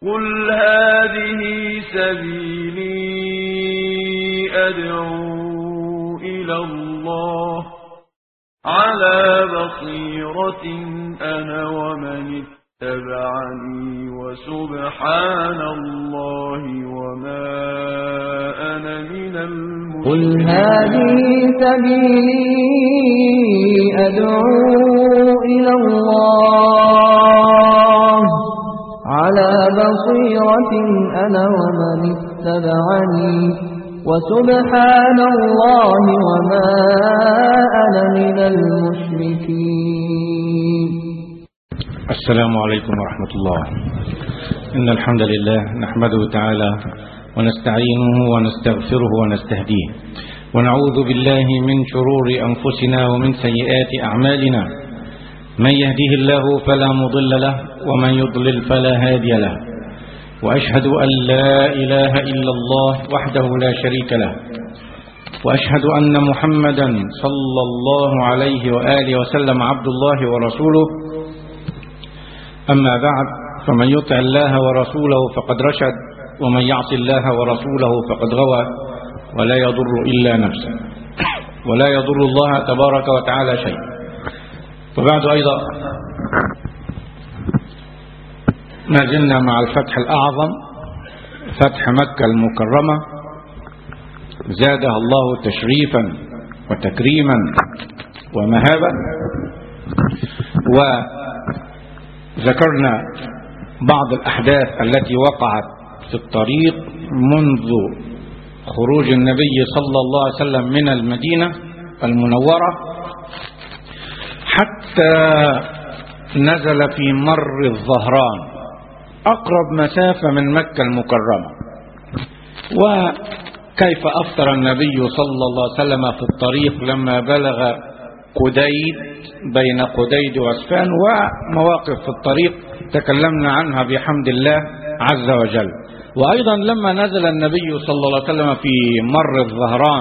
قل هذه سبيلي أدعو إلى الله على بصيرة أنا ومن اتبعني وسبحان الله وما أنا من قل المشركين هذه سبيلي أدعو إلى الله على بصيرة أنا ومن اتبعني وسبحان الله وما أنا من المشركين السلام عليكم ورحمة الله إن الحمد لله نحمده تعالى ونستعينه ونستغفره ونستهديه ونعوذ بالله من شرور أنفسنا ومن سيئات أعمالنا من يهده الله فلا مضل له ومن يضلل فلا هادي له وأشهد أن لا إله إلا الله وحده لا شريك له وأشهد أن محمدا صلى الله عليه وآله وسلم عبد الله ورسوله أما بعد فمن يطع الله ورسوله فقد رشد ومن يعص الله ورسوله فقد غوى ولا يضر إلا نفسه ولا يضر الله تبارك وتعالى شيء وبعد أيضا ما زلنا مع الفتح الأعظم فتح مكة المكرمة زادها الله تشريفا وتكريما ومهابا وذكرنا بعض الأحداث التي وقعت في الطريق منذ خروج النبي صلى الله عليه وسلم من المدينة المنورة حتى نزل في مر الظهران أقرب مسافة من مكة المكرمة وكيف أفطر النبي صلى الله عليه وسلم في الطريق لما بلغ قديد بين قديد وأسفان ومواقف في الطريق تكلمنا عنها بحمد الله عز وجل وأيضا لما نزل النبي صلى الله عليه وسلم في مر الظهران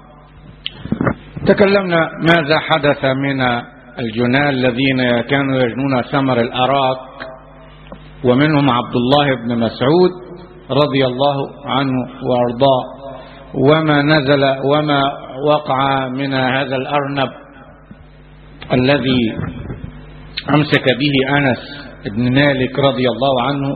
تكلمنا ماذا حدث من الجنال الذين كانوا يجنون ثمر الأراك ومنهم عبد الله بن مسعود رضي الله عنه وارضاه وما نزل وما وقع من هذا الأرنب الذي أمسك به أنس بن مالك رضي الله عنه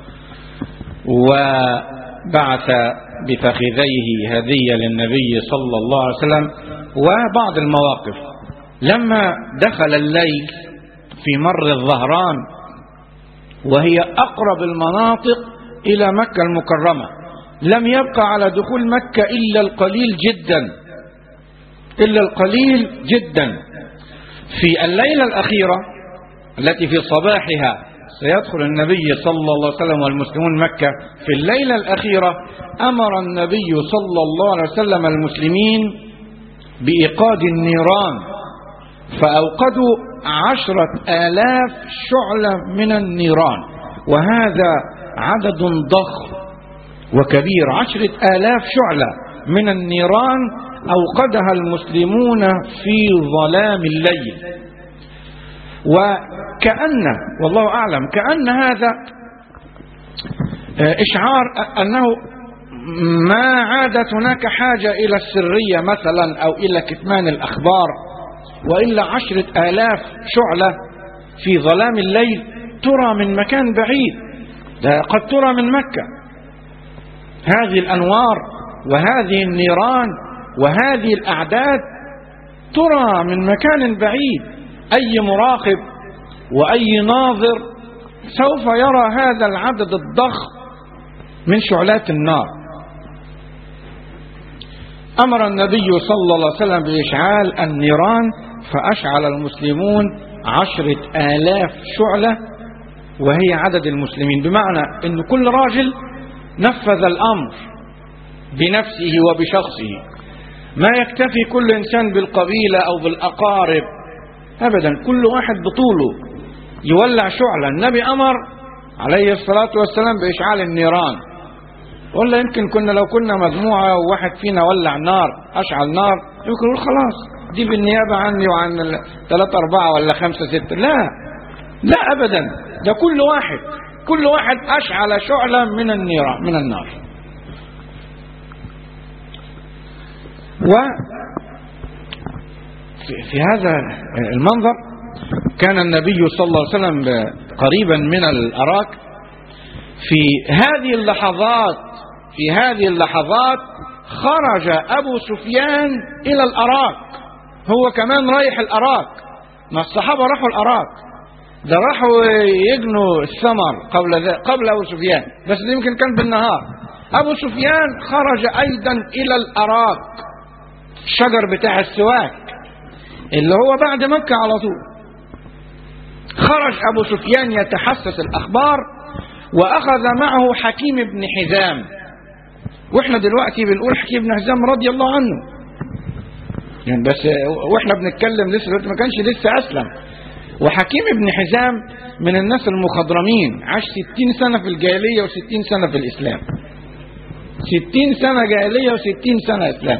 وبعث بفخذيه هدية للنبي صلى الله عليه وسلم وبعض المواقف لما دخل الليل في مر الظهران وهي أقرب المناطق إلى مكة المكرمة لم يبقى على دخول مكة إلا القليل جدا إلا القليل جدا في الليلة الأخيرة التي في صباحها سيدخل النبي صلى الله عليه وسلم والمسلمون مكة في الليلة الأخيرة أمر النبي صلى الله عليه وسلم المسلمين بإيقاد النيران فأوقدوا عشرة آلاف شعلة من النيران وهذا عدد ضخم وكبير عشرة آلاف شعلة من النيران أوقدها المسلمون في ظلام الليل وكأن والله أعلم كأن هذا إشعار أنه ما عادت هناك حاجة إلى السرية مثلا أو إلى كتمان الأخبار وإلا عشرة آلاف شعلة في ظلام الليل ترى من مكان بعيد ده قد ترى من مكة هذه الأنوار وهذه النيران وهذه الأعداد ترى من مكان بعيد أي مراقب وأي ناظر سوف يرى هذا العدد الضخم من شعلات النار أمر النبي صلى الله عليه وسلم بإشعال النيران فأشعل المسلمون عشرة آلاف شعلة وهي عدد المسلمين بمعنى أن كل راجل نفذ الأمر بنفسه وبشخصه ما يكتفي كل إنسان بالقبيلة أو بالأقارب أبدا كل واحد بطوله يولع شعلة النبي أمر عليه الصلاة والسلام بإشعال النيران ولا يمكن كنا لو كنا مجموعة وواحد فينا ولع نار أشعل نار يمكن يقول خلاص دي بالنيابة عني وعن ثلاثة أربعة ولا خمسة ستة لا لا أبدا ده كل واحد كل واحد أشعل شعلة من النيران من النار و في- في هذا المنظر كان النبي صلى الله عليه وسلم قريبا من الأراك في هذه اللحظات في هذه اللحظات خرج أبو سفيان إلى الأراك هو كمان رايح الأراك ما الصحابة راحوا الأراك ده راحوا يجنوا الثمر قبل ذا قبل أبو سفيان بس ده يمكن كان بالنهار أبو سفيان خرج أيضا إلى الأراك الشجر بتاع السواك اللي هو بعد مكة على طول خرج أبو سفيان يتحسس الأخبار وأخذ معه حكيم بن حزام وإحنا دلوقتي بنقول حكيم بن حزام رضي الله عنه يعني بس وإحنا بنتكلم لسه دلوقتي ما كانش لسه أسلم وحكيم بن حزام من الناس المخضرمين عاش ستين سنة في الجاهلية وستين سنة في الإسلام ستين سنة جاهلية وستين سنة إسلام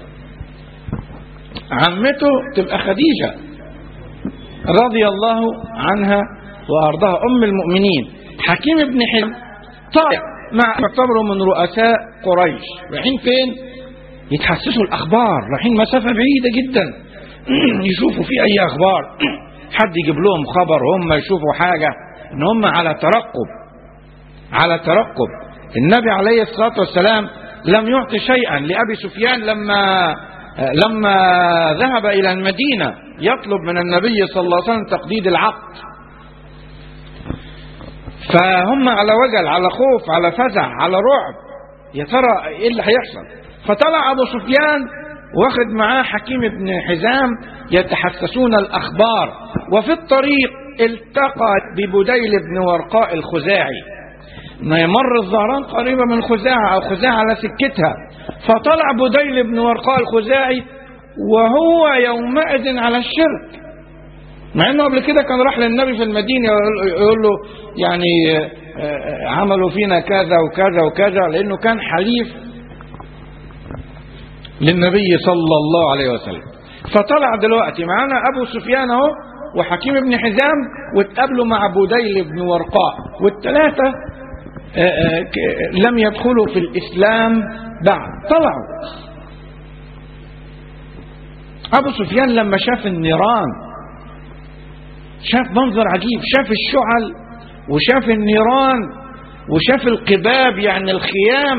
عمته تبقى خديجة رضي الله عنها وأرضاها أم المؤمنين حكيم بن حزم طالع مع يعتبروا من رؤساء قريش رايحين فين يتحسسوا الأخبار رايحين مسافة بعيدة جدا يشوفوا في أي أخبار حد يجيب لهم خبر هم يشوفوا حاجة إن هم على ترقب على ترقب النبي عليه الصلاة والسلام لم يعطي شيئا لأبي سفيان لما لما ذهب إلى المدينة يطلب من النبي صلى الله عليه وسلم تقديد العقد فهم على وجل على خوف على فزع على رعب يا ترى ايه اللي هيحصل فطلع ابو سفيان واخد معاه حكيم بن حزام يتحسسون الاخبار وفي الطريق التقى ببديل بن ورقاء الخزاعي ما يمر الظهران قريبة من خزاعة أو خزاعة على سكتها فطلع بديل بن ورقاء الخزاعي وهو يومئذ على الشرك مع انه قبل كده كان راح للنبي في المدينة يقول له يعني عملوا فينا كذا وكذا وكذا لانه كان حليف للنبي صلى الله عليه وسلم فطلع دلوقتي معانا ابو سفيان اهو وحكيم بن حزام واتقابلوا مع بديل بن ورقاء والثلاثة لم يدخلوا في الإسلام بعد طلعوا أبو سفيان لما شاف النيران شاف منظر عجيب شاف الشعل وشاف النيران وشاف القباب يعني الخيام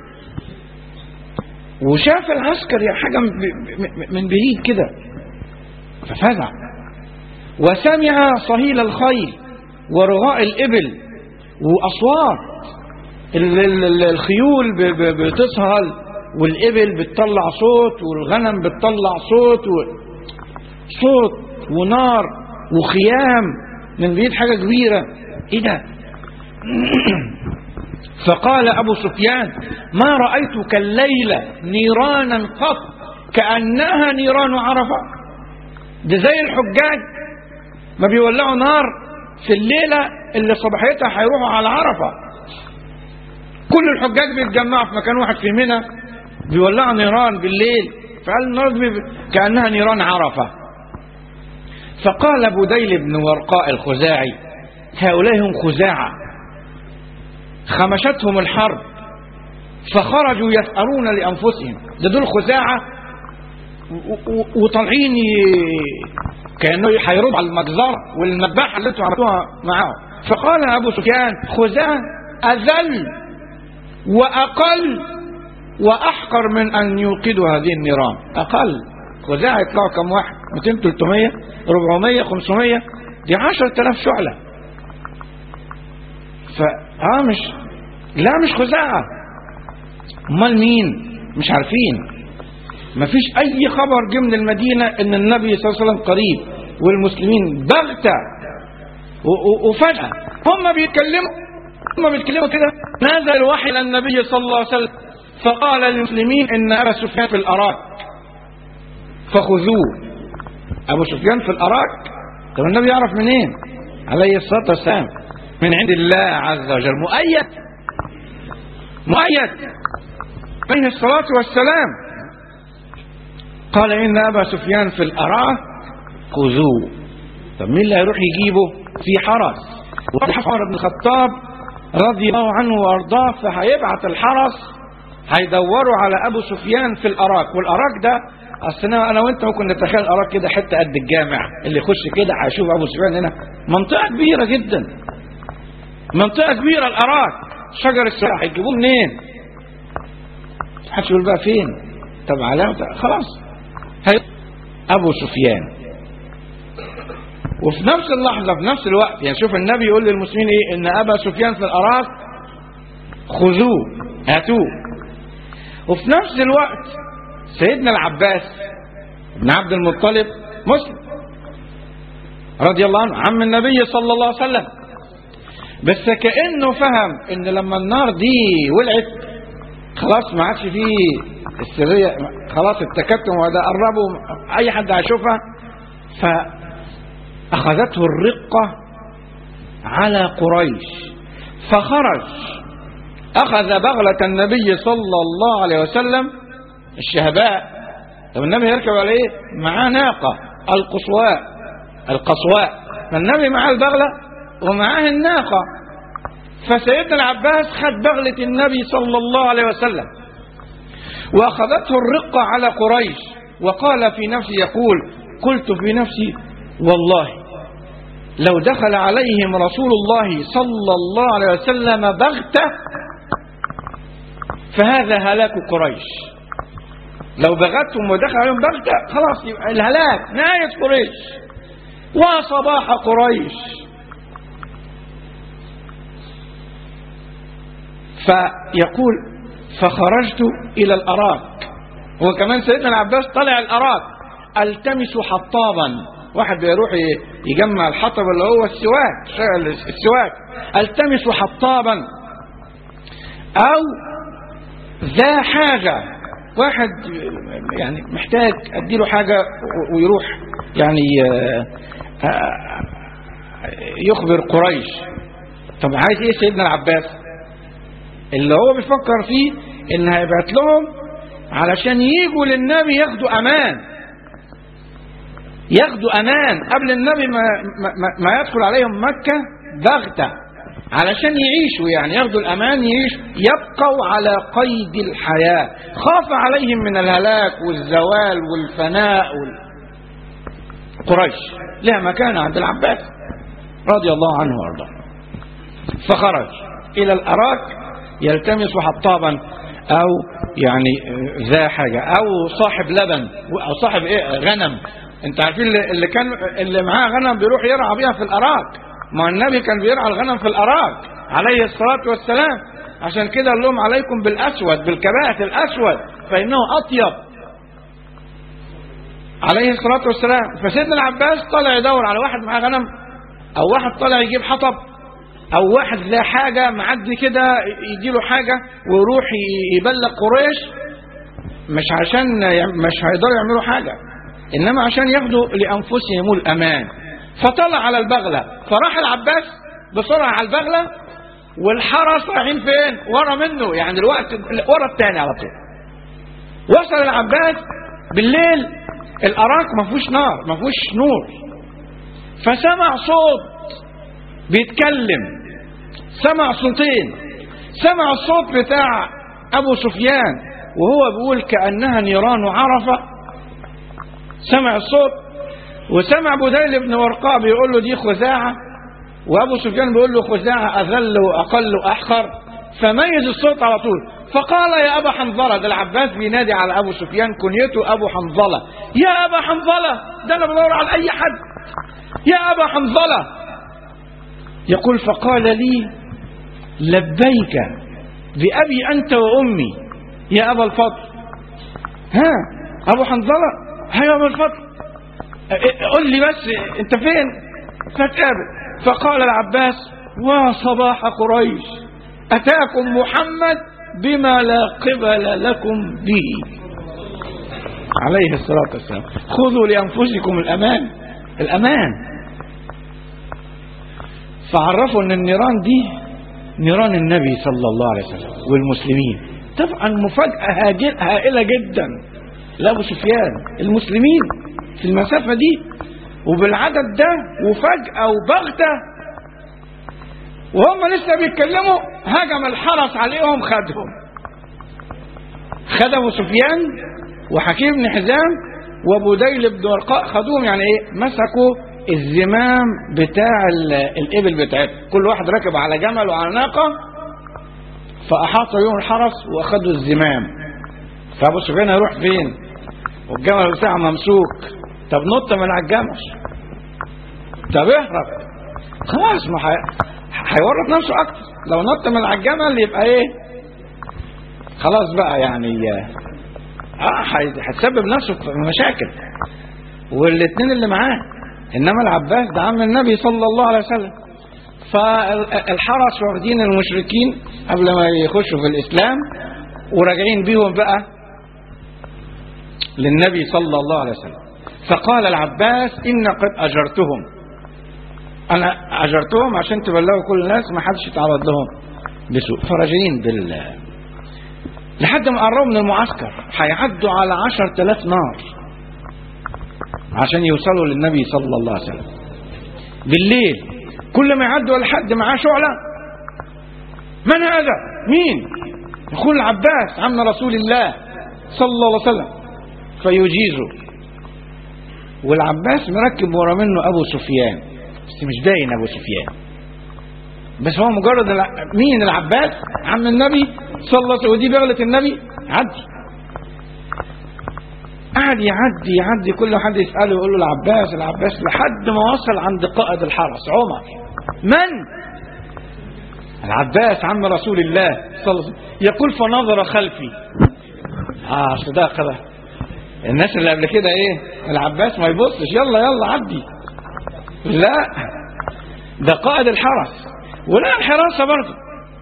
وشاف العسكر يعني حاجة من بعيد كده ففزع وسمع صهيل الخيل ورغاء الإبل وأصوات الخيول بتسهل والإبل بتطلع صوت والغنم بتطلع صوت و... صوت ونار وخيام من بعيد حاجة كبيرة ايه ده فقال أبو سفيان ما رأيتك الليلة نيرانا قط كأنها نيران عرفة ده زي الحجاج ما بيولعوا نار في الليلة اللي صباحيتها هيروحوا على عرفة كل الحجاج بيتجمعوا في مكان واحد في منى بيولعوا نيران بالليل فقال النار كأنها نيران عرفة فقال بديل بن ورقاء الخزاعي هؤلاء هم خزاعة خمشتهم الحرب فخرجوا يسألون لأنفسهم ده دول خزاعة وطالعين كانه هيرد على المجزرة والمذبحة اللي انتوا عملتوها معاهم فقال ابو سفيان خزاعة اذل واقل واحقر من ان يوقدوا هذه النيران اقل خزاعة يطلعوا كم واحد 200 300 400 500 دي 10000 شعلة فا اه مش لا مش خزاعة امال مين مش عارفين مفيش اي خبر جه من المدينة ان النبي صلى الله عليه وسلم قريب والمسلمين بغتة وفجأة هم بيتكلموا هم بيتكلموا كده نزل الوحي الى النبي صلى الله عليه وسلم فقال للمسلمين ان ابا سفيان في الاراك فخذوه ابو سفيان في الاراك طب النبي يعرف منين عليه الصلاه والسلام من عند الله عز وجل مؤيد مؤيد عليه الصلاه والسلام قال إن أبا سفيان في الأراء خذوه طب مين اللي هيروح يجيبه في حرس عمر بن الخطاب رضي الله عنه وارضاه فهيبعت الحرس هيدوروا على ابو سفيان في الاراك والاراك ده اصل انا أنا وانت ممكن نتخيل الاراك كده حته قد الجامع اللي يخش كده هيشوف ابو سفيان هنا منطقه كبيره جدا منطقه كبيره الاراك شجر السلاح هيجيبوه منين؟ محدش يقول بقى فين؟ طب علامه خلاص هي ابو سفيان وفي نفس اللحظة في نفس الوقت يعني شوف النبي يقول للمسلمين ايه ان ابا سفيان في الاراك خذوه هاتوه وفي نفس الوقت سيدنا العباس بن عبد المطلب مسلم رضي الله عنه عم النبي صلى الله عليه وسلم بس كأنه فهم ان لما النار دي ولعت خلاص ما عادش فيه السرية خلاص التكتم وده قربوا اي حد هيشوفها ف أخذته الرقة على قريش فخرج أخذ بغلة النبي صلى الله عليه وسلم الشهباء طب النبي يركب على ايه؟ معاه ناقة القصواء القصواء فالنبي معاه البغلة ومعاه الناقة فسيدنا العباس خد بغلة النبي صلى الله عليه وسلم وأخذته الرقة على قريش وقال في نفسي يقول قلت في نفسي والله لو دخل عليهم رسول الله صلى الله عليه وسلم بغتة فهذا هلاك قريش لو بغتهم ودخل عليهم بغتة خلاص يبقى الهلاك نهاية قريش وصباح قريش فيقول فخرجت إلى الأراك هو كمان سيدنا العباس طلع الأراك التمس حطابا واحد بيروح يجمع الحطب اللي هو السواك السواك التمس حطابا او ذا حاجة واحد يعني محتاج اديله حاجة ويروح يعني يخبر قريش طب عايز ايه سيدنا العباس اللي هو بيفكر فيه ان هيبعت لهم علشان يجوا للنبي ياخدوا امان ياخدوا امان قبل النبي ما, ما, ما يدخل عليهم مكة بغتة علشان يعيشوا يعني ياخدوا الامان يعيشوا يبقوا على قيد الحياة خاف عليهم من الهلاك والزوال والفناء وال... قريش لها مكانة عند العباس رضي الله عنه وارضاه فخرج الى الاراك يلتمس حطابا او يعني ذا حاجة او صاحب لبن او صاحب ايه غنم انت عارفين اللي كان اللي معاه غنم بيروح يرعى بيها في الاراك ما النبي كان بيرعى الغنم في الاراك عليه الصلاه والسلام عشان كده قال لهم عليكم بالاسود بالكبائة الاسود فانه اطيب عليه الصلاه والسلام فسيدنا العباس طالع يدور على واحد معاه غنم او واحد طالع يجيب حطب او واحد لا حاجه معدي كده يجي له حاجه ويروح يبلغ قريش مش عشان مش هيقدروا يعملوا حاجه انما عشان ياخدوا لانفسهم الامان فطلع على البغله فراح العباس بسرعه على البغله والحرس رايحين فين ورا منه يعني الوقت ورا الثاني على طول وصل العباس بالليل الاراك ما فيهوش نار ما فيهوش نور فسمع صوت بيتكلم سمع صوتين سمع الصوت بتاع ابو سفيان وهو بيقول كانها نيران عرفه سمع الصوت وسمع بديل بن ورقاء بيقول له دي خزاعة وأبو سفيان بيقول له خزاعة أذل وأقل وأحقر فميز الصوت على طول فقال يا أبا حنظلة ده العباس بينادي على أبو سفيان كنيته أبو حنظلة يا أبا حنظلة ده أنا بدور على أي حد يا أبا حنظلة يقول فقال لي لبيك بأبي أنت وأمي يا أبا الفضل ها أبو حنظلة هيا أبا الفضل قل لي بس أنت فين فتقابل فقال العباس وصباح قريش أتاكم محمد بما لا قبل لكم به عليه الصلاة والسلام خذوا لأنفسكم الأمان الأمان فعرفوا أن النيران دي نيران النبي صلى الله عليه وسلم والمسلمين طبعا مفاجأة هائلة جدا لأبو سفيان المسلمين في المسافة دي وبالعدد ده وفجأة وبغتة وهم لسه بيتكلموا هجم الحرس عليهم خدهم خد ابو سفيان وحكيم بن حزام وابو ديل بن ورقاء خدوهم يعني ايه مسكوا الزمام بتاع ال- الابل بتاعتهم كل واحد راكب على جمل وعلى ناقه فاحاط بهم الحرس واخدوا الزمام فابو سفيان هيروح فين والجمل بتاعه ممسوك طب نط من على الجمل طب اهرب خلاص ما حي- هيورط نفسه اكتر لو نط من على الجمل يبقى ايه خلاص بقى يعني اه هي- هتسبب نفسه في مشاكل والاثنين اللي معاه انما العباس ده عم النبي صلى الله عليه وسلم فالحرس واخدين المشركين قبل ما يخشوا في الاسلام وراجعين بيهم بقى للنبي صلى الله عليه وسلم فقال العباس ان قد اجرتهم انا اجرتهم عشان تبلغوا كل الناس ما حدش يتعرض لهم بسوء فراجعين بال لحد ما قربوا من المعسكر هيعدوا على عشر تلاف نار عشان يوصلوا للنبي صلى الله عليه وسلم بالليل كل ما يعدوا لحد معاه شعلة من هذا مين يقول العباس عم رسول الله صلى الله عليه وسلم فيجيزه والعباس مركب ورا منه ابو سفيان بس مش باين ابو سفيان بس هو مجرد الع... مين العباس عم النبي صلى الله عليه وسلم ودي بغلة النبي عدي قعد يعدي يعدي كل حد يسأله يقول له العباس العباس لحد ما وصل عند قائد الحرس عمر من العباس عم رسول الله صلى الله عليه وسلم يقول فنظر خلفي اه صدق ده الناس اللي قبل كده ايه العباس ما يبصش يلا يلا عدي لا ده قائد الحرس ولا الحراسة برضه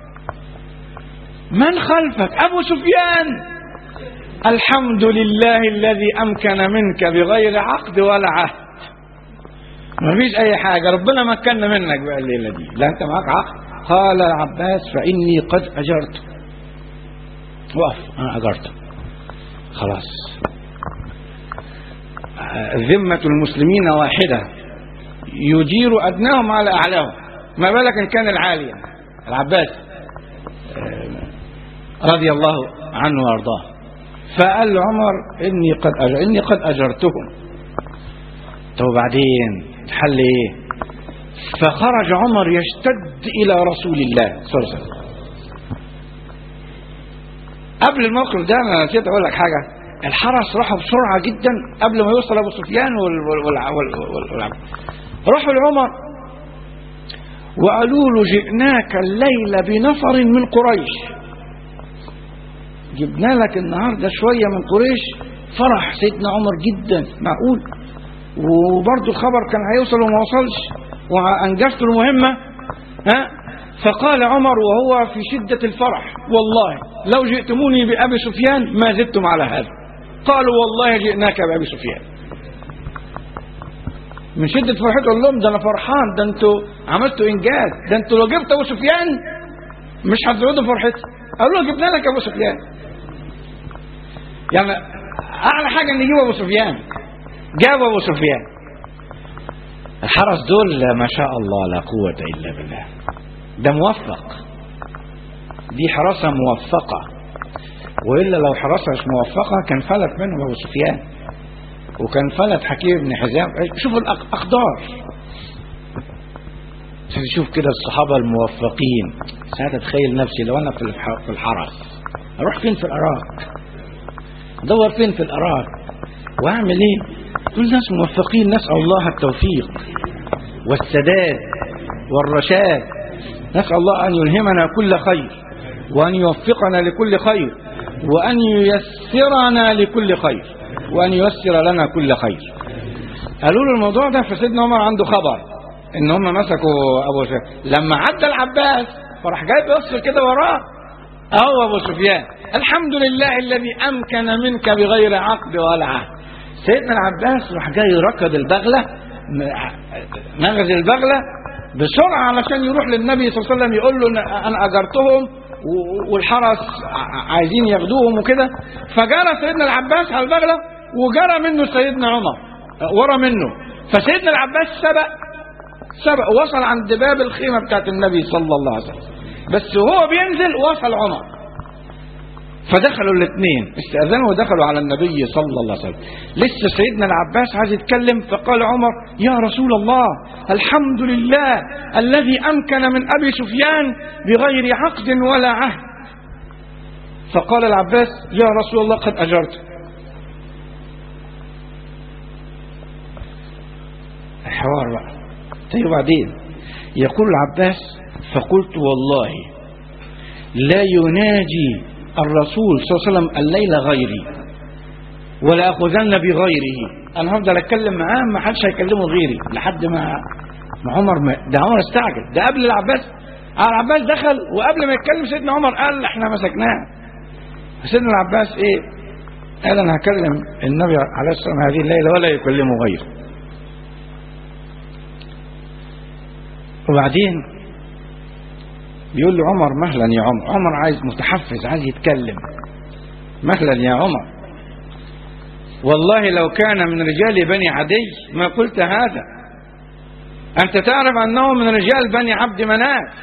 من خلفك أبو سفيان الحمد لله الذي أمكن منك بغير عقد ولا عهد ما فيش أي حاجة ربنا مكنا منك بقى الليلة دي لا أنت معاك عقد قال العباس فإني قد أجرت وقف أنا أجرت خلاص ذمة المسلمين واحدة يجير أدناهم على أعلاهم ما بالك إن كان العالية العباس رضي الله عنه وارضاه فقال له عمر اني قد أجر اني قد اجرتهم طب وبعدين الحل ايه فخرج عمر يشتد الى رسول الله صلى الله عليه وسلم قبل الموقف ده انا نسيت اقول لك حاجه الحرس راحوا بسرعه جدا قبل ما يوصل ابو سفيان وال وال وال وال وال راحوا لعمر وقالوا له جئناك الليله بنفر من قريش جبنا لك النهارده شويه من قريش فرح سيدنا عمر جدا معقول وبرضه الخبر كان هيوصل وما وصلش وانجزت المهمه ها فقال عمر وهو في شده الفرح والله لو جئتموني بابي سفيان ما زدتم على هذا قالوا والله جئناك بابي سفيان من شده فرحته قال لهم ده انا فرحان ده انتوا عملتوا انجاز ده انتوا لو جبت ابو سفيان مش هتزودوا فرحتي قالوا له جبنا لك ابو سفيان يعني اعلى حاجه ان نجيب ابو سفيان جاب ابو سفيان الحرس دول ما شاء الله لا قوه الا بالله ده موفق دي حراسه موفقه والا لو حراسه مش موفقه كان فلت منهم ابو سفيان وكان فلت حكيم بن حزام شوفوا الاقدار تشوف كده الصحابه الموفقين ساعات اتخيل نفسي لو انا في الح- في الحرس اروح فين في العراق ادور فين في العراق واعمل ايه دول ناس موفقين نسال الله التوفيق والسداد والرشاد نسال الله ان يلهمنا كل خير وان يوفقنا لكل خير وان ييسرنا لكل خير وان ييسر لنا كل خير قالوا له الموضوع ده فسيدنا عمر عنده خبر ان هم مسكوا ابو سفيان لما عدى العباس فراح جاي بيبص كده وراه اهو ابو سفيان الحمد لله الذي امكن منك بغير عقد ولا عهد سيدنا العباس راح جاي ركض البغله نغز البغله بسرعه علشان يروح للنبي صلى الله عليه وسلم يقول له إن انا اجرتهم و- والحرس ع- عايزين ياخدوهم وكده فجرى سيدنا العباس على البغله وجرى منه سيدنا عمر ورا منه فسيدنا العباس سبق سبق وصل عند باب الخيمة بتاعت النبي صلى الله عليه وسلم بس وهو بينزل وصل عمر فدخلوا الاثنين استأذنوا ودخلوا على النبي صلى الله عليه وسلم لسه سيدنا العباس عايز يتكلم فقال عمر يا رسول الله الحمد لله الذي أمكن من أبي سفيان بغير عقد ولا عهد فقال العباس يا رسول الله قد أجرت الحوار بقى طيب وبعدين يقول العباس فقلت والله لا يناجي الرسول صلى الله عليه وسلم الليل غيري ولا أخذن بغيره أنا هفضل أتكلم معاه ما حدش هيكلمه غيري لحد ما ما عمر ما ده عمر استعجل ده قبل العباس العباس دخل وقبل ما يتكلم سيدنا عمر قال احنا مسكناه سيدنا العباس ايه قال انا هكلم النبي عليه الصلاه والسلام هذه الليله ولا يكلمه غيره وبعدين بيقول له عمر مهلا يا عمر عمر عايز متحفز عايز يتكلم مهلا يا عمر والله لو كان من رجال بني عدي ما قلت هذا أنت تعرف أنه من رجال بني عبد مناف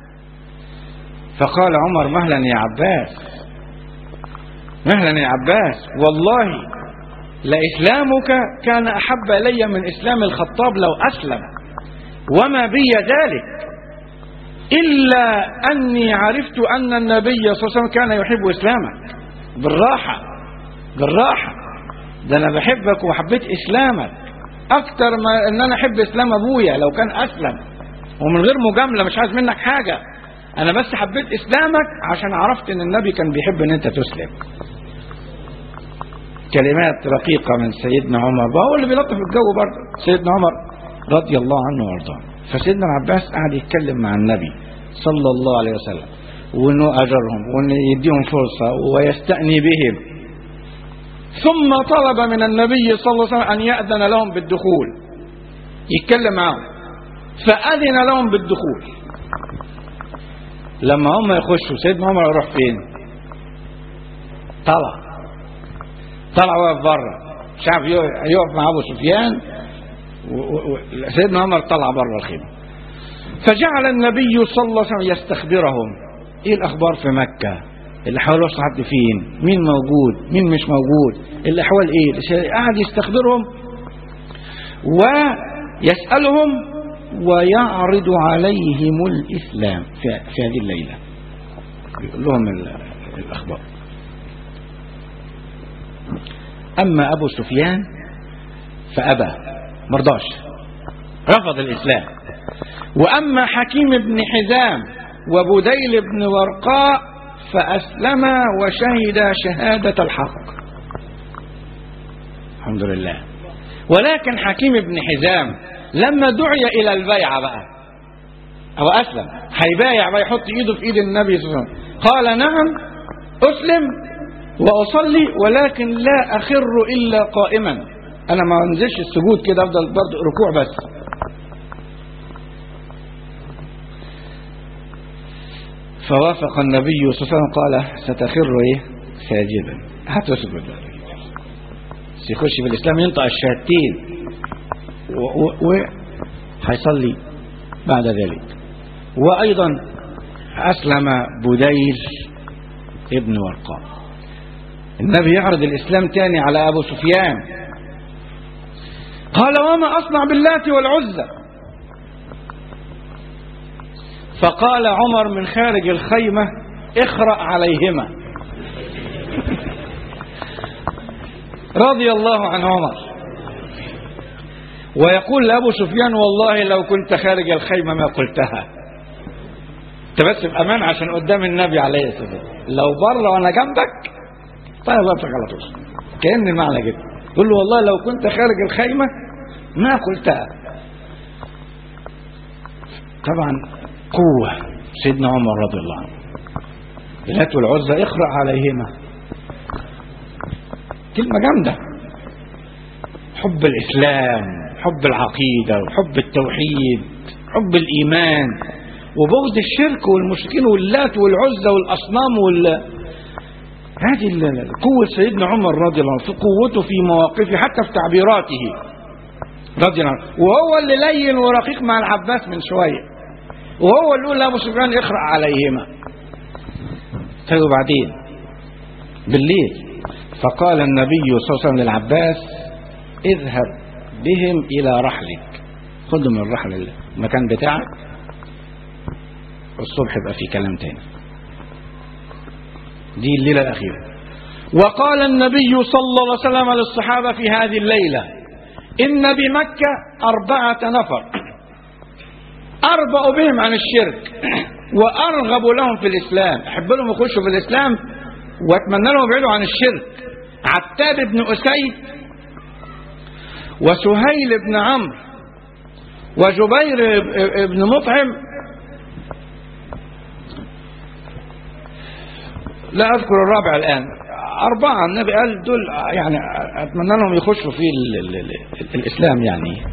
فقال عمر مهلا يا عباس مهلا يا عباس والله لإسلامك كان أحب إلي من إسلام الخطاب لو أسلم وما بي ذلك إلا أني عرفت أن النبي صلى الله عليه وسلم كان يحب إسلامك بالراحة بالراحة ده أنا بحبك وحبيت إسلامك أكتر ما أن أنا أحب إسلام أبويا لو كان أسلم ومن غير مجاملة مش عايز منك حاجة أنا بس حبيت إسلامك عشان عرفت أن النبي كان بيحب أن أنت تسلم كلمات رقيقة من سيدنا عمر وهو اللي بيلطف الجو برضه سيدنا عمر رضي الله عنه وارضاه فسيدنا العباس قعد يتكلم مع النبي صلى الله عليه وسلم وانه اجرهم وانه يديهم فرصه ويستأني بهم ثم طلب من النبي صلى الله عليه وسلم ان يأذن لهم بالدخول يتكلم معهم فأذن لهم بالدخول لما هم يخشوا سيدنا عمر يروح فين طلع طلع واقف بره شعب يقف مع ابو سفيان سيدنا عمر طلع بره الخيمه فجعل النبي صلى الله عليه وسلم يستخبرهم ايه الاخبار في مكه الاحوال وصل حد فين مين موجود مين مش موجود الاحوال ايه قعد يستخبرهم ويسالهم ويعرض عليهم الاسلام في, في هذه الليله يقول لهم الاخبار اما ابو سفيان فابى مرضاش رفض الإسلام وأما حكيم بن حزام وبديل بن ورقاء فأسلما وشهدا شهادة الحق الحمد لله ولكن حكيم بن حزام لما دعي إلى البيعة بقى أو أسلم هيبايع بقى يحط إيده في إيد النبي صلى الله عليه وسلم قال نعم أسلم وأصلي ولكن لا أخر إلا قائما انا ما انزلش السجود كده افضل برضه ركوع بس فوافق النبي صلى الله عليه وسلم قال ستخر ايه ساجدا هتسجد يخش في الاسلام ينطق الشهادتين وهيصلي بعد ذلك وايضا اسلم بديل ابن ورقاء النبي يعرض الاسلام تاني على ابو سفيان قال وما أصنع باللات والعزى فقال عمر من خارج الخيمة اخرأ عليهما رضي الله عن عمر ويقول لأبو سفيان والله لو كنت خارج الخيمة ما قلتها انت بس بأمان عشان قدام النبي عليه الصلاة والسلام لو بره وانا جنبك طيب وقفك على طول كأن المعنى كده يقول له والله لو كنت خارج الخيمة ما قلتها طبعا قوة سيدنا عمر رضي الله عنه اللات والعزى اقرأ عليهما كلمة جامدة حب الإسلام حب العقيدة وحب التوحيد حب الإيمان وبغض الشرك والمشركين واللات والعزى والأصنام وال هذه قوة سيدنا عمر رضي الله عنه في قوته في مواقفه حتى في تعبيراته رضي الله عنه وهو اللي لين ورقيق مع العباس من شوية وهو اللي يقول لأبو سفيان اقرأ عليهما طيب وبعدين بالليل فقال النبي صلى الله عليه وسلم للعباس اذهب بهم إلى رحلك خدهم من الرحل المكان بتاعك الصبح يبقى في كلام تاني دي الليلة الأخيرة وقال النبي صلى الله عليه وسلم للصحابة في هذه الليلة إن بمكة أربعة نفر أربأ بهم عن الشرك وأرغب لهم في الإسلام أحب لهم يخشوا في الإسلام وأتمنى لهم يبعدوا عن الشرك عتاب بن أسيد وسهيل بن عمرو وجبير بن مطعم لا أذكر الرابع الآن أربعة النبي قال دول يعني أتمنى لهم يخشوا في ال ال ال الإسلام يعني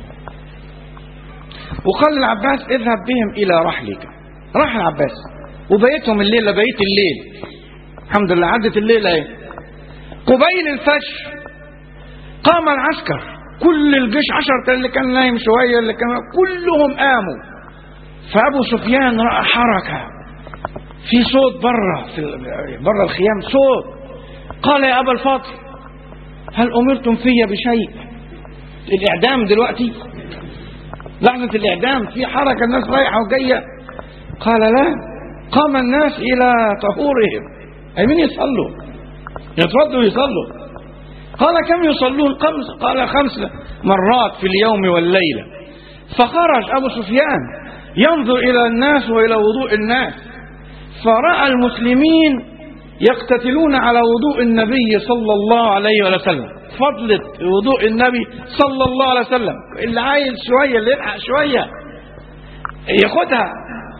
وقال العباس اذهب بهم إلى رحلك راح العباس وبيتهم الليلة بيت الليل الحمد لله عدت الليلة ايه قبيل الفجر قام العسكر كل الجيش عشرة اللي كان نايم شوية اللي كان كلهم قاموا فأبو سفيان رأى حركة في صوت بره في بره الخيام صوت قال يا أبا الفضل هل أمرتم في بشيء الإعدام دلوقتي لحظة الإعدام في حركة الناس رايحة وجاية قال لا قام الناس إلى طهورهم أي مين يصلوا يتردوا يصلوا قال كم يصلون خمس قال خمس مرات في اليوم والليلة فخرج أبو سفيان ينظر إلى الناس وإلى وضوء الناس فرأى المسلمين يقتتلون على وضوء النبي صلى الله عليه وسلم فضلة وضوء النبي صلى الله عليه وسلم اللي عايز شوية اللي يلحق شوية ياخدها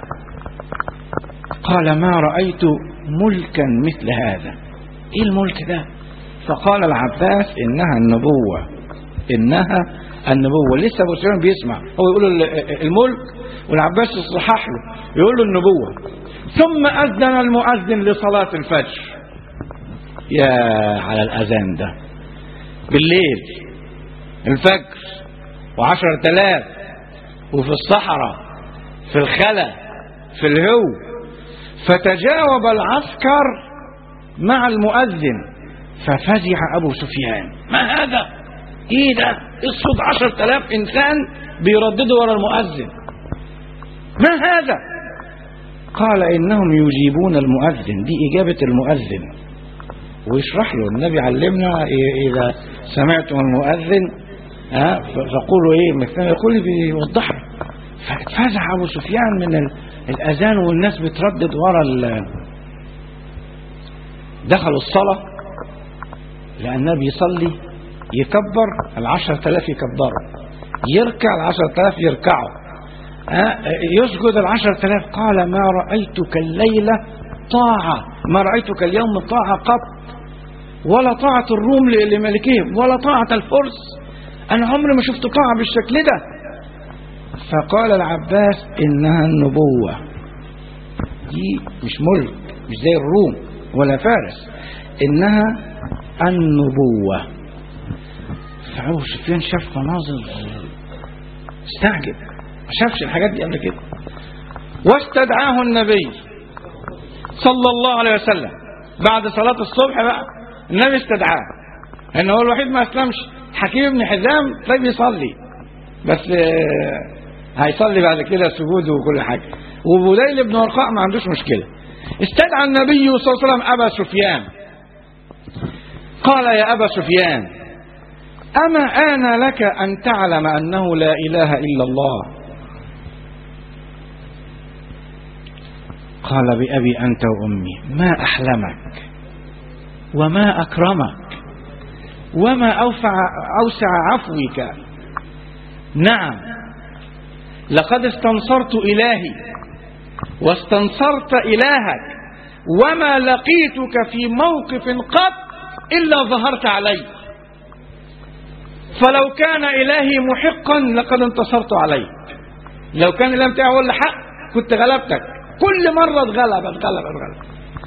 قال ما رأيت ملكا مثل هذا ايه الملك ده فقال العباس انها النبوة انها النبوة لسه ابو سفيان بيسمع هو يقول الملك والعباس يصحح له يقول له النبوة ثم أذن المؤذن لصلاة الفجر يا على الأذان ده بالليل الفجر وعشر تلاف وفي الصحراء في الخلا في الهو فتجاوب العسكر مع المؤذن ففزع أبو سفيان ما هذا ايه ده الصوت عشر تلاف إنسان بيرددوا ورا المؤذن ما هذا قال إنهم يجيبون المؤذن دي إجابة المؤذن ويشرح له النبي علمنا إذا سمعتم المؤذن ها فقولوا إيه مثلا يقول بيوضح ففزع أبو سفيان من الأذان والناس بتردد ورا دخلوا الصلاة لأن النبي يصلي يكبر العشر تلاف يكبروا يركع العشر تلاف يركعوا يسجد العشر تلاف قال ما رأيتك الليلة طاعة ما رأيتك اليوم طاعة قط ولا طاعة الروم لملكهم ولا طاعة الفرس أنا عمري ما شفت طاعة بالشكل ده فقال العباس إنها النبوة دي مش ملك مش زي الروم ولا فارس إنها النبوة فأبو سفيان شاف مناظر استعجب ما شافش الحاجات دي قبل كده واستدعاه النبي صلى الله عليه وسلم بعد صلاة الصبح بقى النبي استدعاه ان هو الوحيد ما اسلمش حكيم بن حزام طيب يصلي بس هيصلي بعد كده سجود وكل حاجة وبديل بن ورقاء ما عندوش مشكلة استدعى النبي صلى الله عليه وسلم أبا سفيان قال يا أبا سفيان أما آن لك أن تعلم أنه لا إله إلا الله قال بأبي أنت وأمي ما أحلمك وما أكرمك وما أوسع, أوسع عفوك نعم لقد استنصرت إلهي واستنصرت إلهك وما لقيتك في موقف قط إلا ظهرت علي فلو كان إلهي محقا لقد انتصرت عليك لو كان الإله بتاعي هو اللي حق كنت غلبتك كل مرة اتغلب اتغلب اتغلب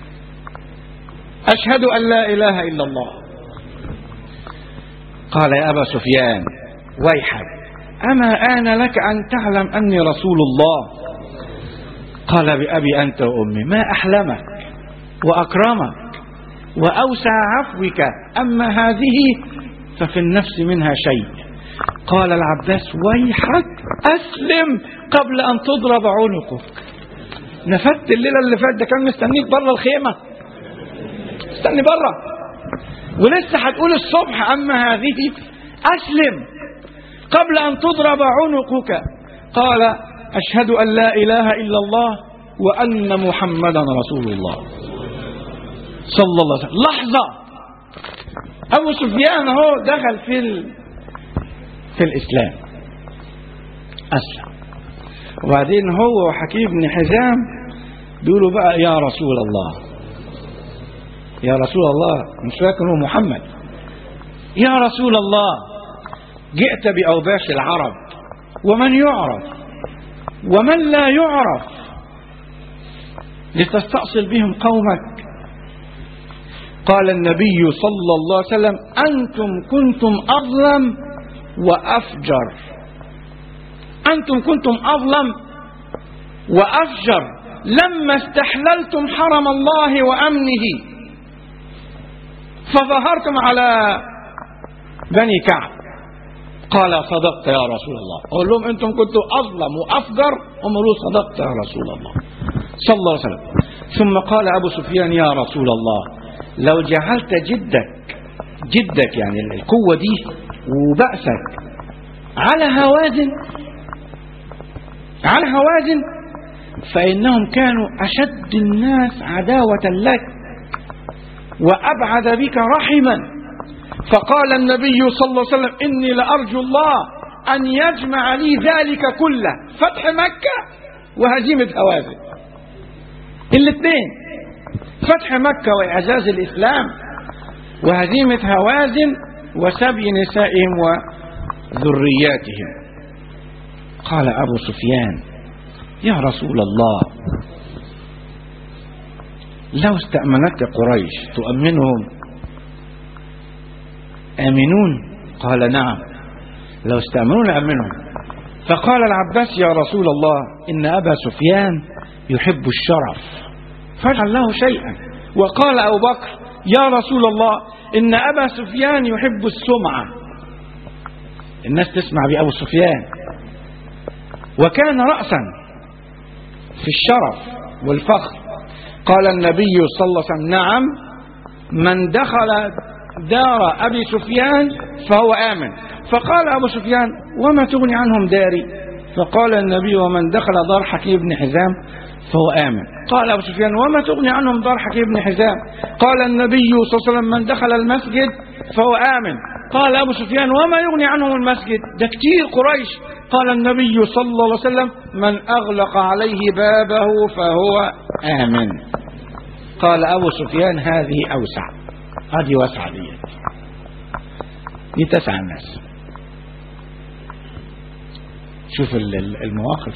أشهد أن لا إله إلا الله قال يا أبا سفيان ويحك أما آن لك أن تعلم أني رسول الله قال بأبي أنت وأمي ما أحلمك وأكرمك وأوسع عفوك أما هذه ففي النفس منها شيء قال العباس ويحك أسلم قبل أن تضرب عنقك نفدت الليلة اللي فاتت ده كان مستنيك بره الخيمة استني بره ولسه هتقول الصبح أما هذه أسلم قبل أن تضرب عنقك قال أشهد أن لا إله إلا الله وأن محمدا رسول الله صلى الله عليه وسلم لحظة أبو سفيان هو دخل في ال... في الإسلام أسلم وبعدين هو وحكيم بن حزام بيقولوا بقى يا رسول الله يا رسول الله مش فاكر هو محمد يا رسول الله جئت بأوباش العرب ومن يعرف ومن لا يعرف لتستأصل بهم قومك قال النبي صلى الله عليه وسلم أنتم كنتم أظلم وأفجر أنتم كنتم أظلم وأفجر لما استحللتم حرم الله وأمنه فظهرتم على بني كعب قال صدقت يا رسول الله قول لهم انتم كنتم اظلم وافجر هم قالوا صدقت يا رسول الله صلى الله عليه وسلم ثم قال ابو سفيان يا رسول الله لو جعلت جدك جدك يعني القوه دي وبأسك على هوازن على هوازن فإنهم كانوا أشد الناس عداوة لك وأبعد بك رحما فقال النبي صلى الله عليه وسلم إني لأرجو الله أن يجمع لي ذلك كله فتح مكة وهزيمة هوازن الاثنين فتح مكة وإعزاز الإسلام وهزيمة هوازن وسبي نسائهم وذرياتهم قال أبو سفيان يا رسول الله لو استأمنتك قريش تؤمنهم آمنون قال نعم لو استأمنون أمنهم فقال العباس يا رسول الله إن أبا سفيان يحب الشرف فاجعل له شيئا وقال أبو بكر يا رسول الله إن أبا سفيان يحب السمعة الناس تسمع بأبو سفيان وكان رأسا في الشرف والفخر قال النبي صلى الله عليه وسلم نعم من دخل دار أبي سفيان فهو آمن فقال أبو سفيان وما تغني عنهم داري فقال النبي ومن دخل دار حكيم بن حزام فهو آمن قال أبو سفيان وما تغني عنهم دار حكيم بن حزام قال النبي صلى الله عليه وسلم من دخل المسجد فهو آمن قال أبو سفيان وما يغني عنهم المسجد ده كتير قريش قال النبي صلى الله عليه وسلم من أغلق عليه بابه فهو آمن قال أبو سفيان هذه أوسع هذه واسعة دي دي تسع الناس شوف المواقف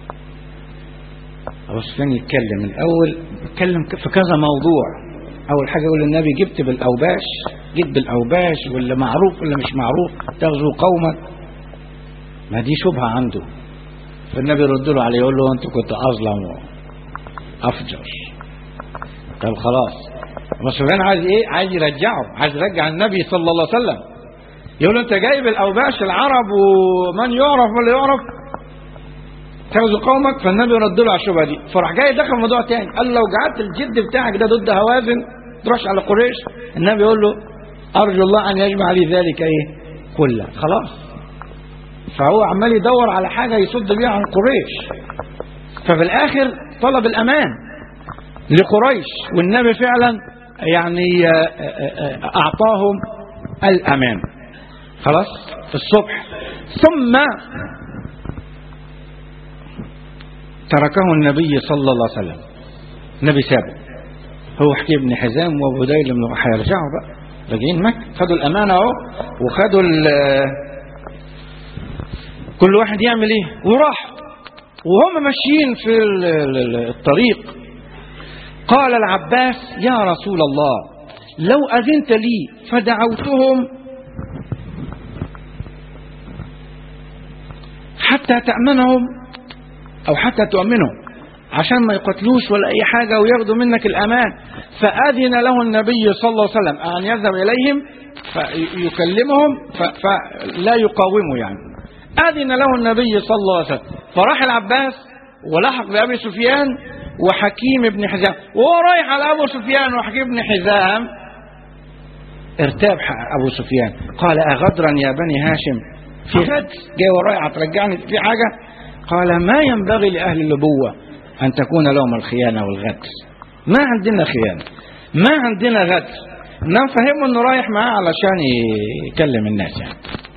أبو سفيان يتكلم الأول يتكلم في كذا موضوع أول حاجة يقول النبي جبت بالأوباش جيت بالأوباش ولا معروف ولا مش معروف تغزو قومك ما دي شبهة عنده فالنبي يرد له عليه يقول له أنت كنت أظلم وأفجر طب خلاص أبو سفيان عايز إيه؟ عايز يرجعه عايز يرجع النبي صلى الله عليه وسلم يقول له أنت جايب الأوباش العرب ومن يعرف ولا يعرف تغزو قومك فالنبي رد له على الشبهه دي فراح جاي دخل موضوع تاني قال لو جعلت الجد بتاعك ده ضد هوازن تروحش على قريش النبي يقول له ارجو الله ان يجمع لي ذلك ايه كله خلاص فهو عمال يدور على حاجه يصد بيها عن قريش ففي الاخر طلب الامان لقريش والنبي فعلا يعني اعطاهم الامان خلاص في الصبح ثم تركه النبي صلى الله عليه وسلم النبي سابه هو حكي بن حزام وابو ديل بن هيرجعوا بقى راجعين مكة خدوا الأمانة أهو وخدوا كل واحد يعمل إيه وراح وهم ماشيين في الطريق قال العباس يا رسول الله لو أذنت لي فدعوتهم حتى تأمنهم أو حتى تؤمنهم عشان ما يقتلوش ولا أي حاجة وياخدوا منك الأمان فأذن له النبي صلى الله عليه وسلم أن يذهب إليهم فيكلمهم ف- فلا يقاوموا يعني أذن له النبي صلى الله عليه وسلم فراح العباس ولحق بأبي سفيان وحكيم بن حزام وهو رايح على أبو سفيان وحكيم بن حزام ارتاب أبو سفيان قال أغدرا يا بني هاشم في غد جاي ورايا هترجعني في حاجة قال ما ينبغي لأهل النبوة أن تكون لهم الخيانة والغدر ما عندنا خيانة ما عندنا غدر نعم فهمه انه رايح معاه علشان يكلم الناس يعني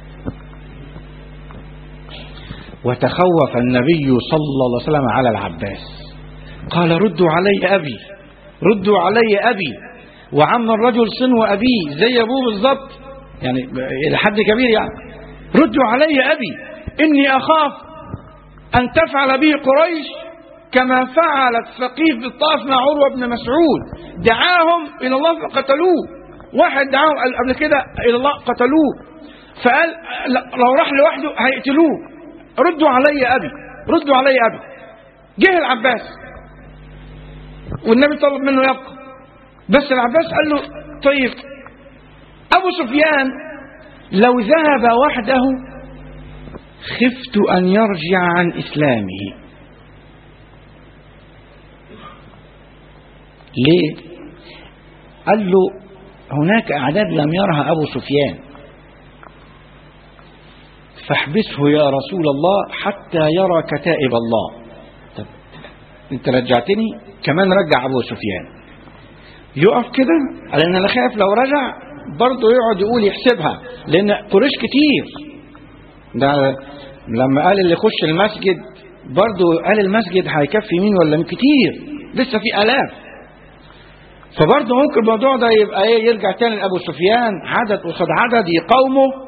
وتخوف النبي صلى الله عليه وسلم على العباس قال ردوا علي أبي ردوا علي أبي وعم الرجل صنو أبيه زي أبوه بالظبط يعني إلى حد كبير يعني ردوا علي أبي إني أخاف أن تفعل به قريش كما فعلت ثقيف بالطائف مع عروة بن مسعود دعاهم إلى الله فقتلوه واحد دعاهم قبل كده إلى الله قتلوه فقال لو راح لوحده هيقتلوه ردوا علي أبي ردوا علي أبي جه العباس والنبي طلب منه يبقى بس العباس قال له طيب أبو سفيان لو ذهب وحده خفت أن يرجع عن إسلامه ليه قال له هناك أعداد لم يرها أبو سفيان فاحبسه يا رسول الله حتى يرى كتائب الله طب انت رجعتني كمان رجع أبو سفيان يقف كده قال ان انا خايف لو رجع برضه يقعد يقول يحسبها لان قريش كتير ده لما قال اللي يخش المسجد برضه قال المسجد هيكفي مين ولا مين كتير لسه في الاف فبرضه ممكن الموضوع ده يبقى ايه يرجع تاني لابو سفيان عدد قصاد عدد يقاومه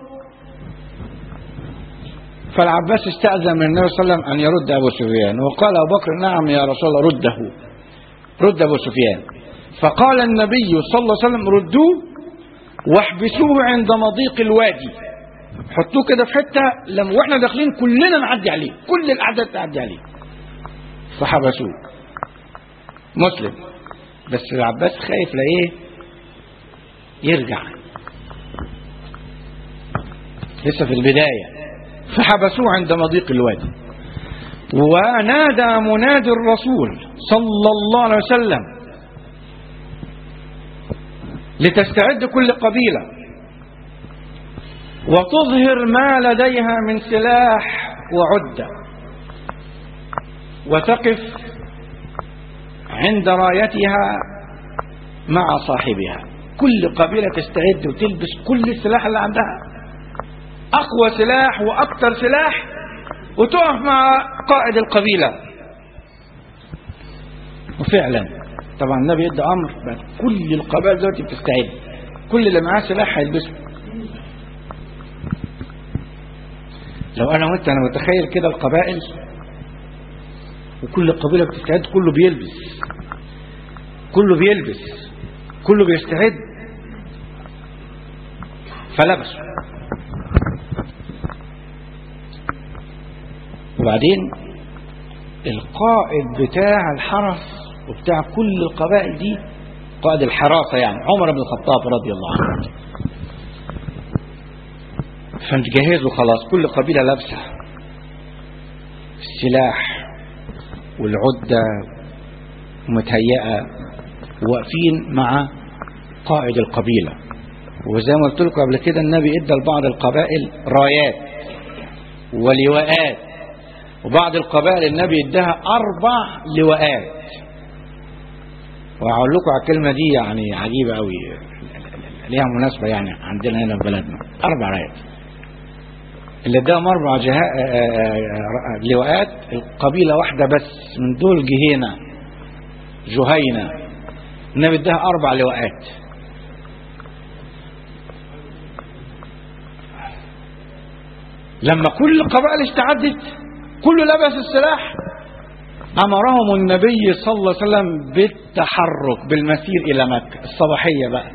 فالعباس استأذن من النبي صلى الله عليه وسلم أن يرد أبو سفيان وقال أبو بكر نعم يا رسول الله رده رد أبو سفيان فقال النبي صلى الله عليه وسلم ردوه واحبسوه عند مضيق الوادي حطوه كده في حته لما واحنا داخلين كلنا نعدي عليه كل الاعداد تعدي عليه فحبسوه مسلم بس العباس خايف لايه يرجع لسه في البدايه فحبسوه عند مضيق الوادي ونادى منادي الرسول صلى الله عليه وسلم لتستعد كل قبيلة وتظهر ما لديها من سلاح وعدة وتقف عند رايتها مع صاحبها كل قبيلة تستعد وتلبس كل السلاح اللي عندها أقوى سلاح وأكثر سلاح وتقف مع قائد القبيلة وفعلا طبعا النبي ادى امر بقى كل القبائل دلوقتي بتستعد كل اللي معاه سلاح هيلبسه لو انا وانت انا متخيل كده القبائل وكل قبيله بتستعد كله بيلبس كله بيلبس كله بيستعد فلبسوا وبعدين القائد بتاع الحرس وبتاع كل القبائل دي قائد الحراسة يعني عمر بن الخطاب رضي الله عنه فنجهزوا خلاص كل قبيلة لابسة السلاح والعدة ومتهيئة واقفين مع قائد القبيلة وزي ما قلت لكم قبل كده النبي ادى لبعض القبائل رايات ولواءات وبعض القبائل النبي اداها اربع لواءات وهقول لكم على الكلمه دي يعني عجيبه قوي ليها مناسبه يعني عندنا هنا في بلدنا اربع رايات اللي اداهم اربع جهاء لواءات القبيله واحده بس من دول جهينه جهينه النبي اداها اربع لواءات لما كل القبائل استعدت كله لبس السلاح أمرهم النبي صلى الله عليه وسلم بالتحرك بالمسير إلى مكة الصباحية بقى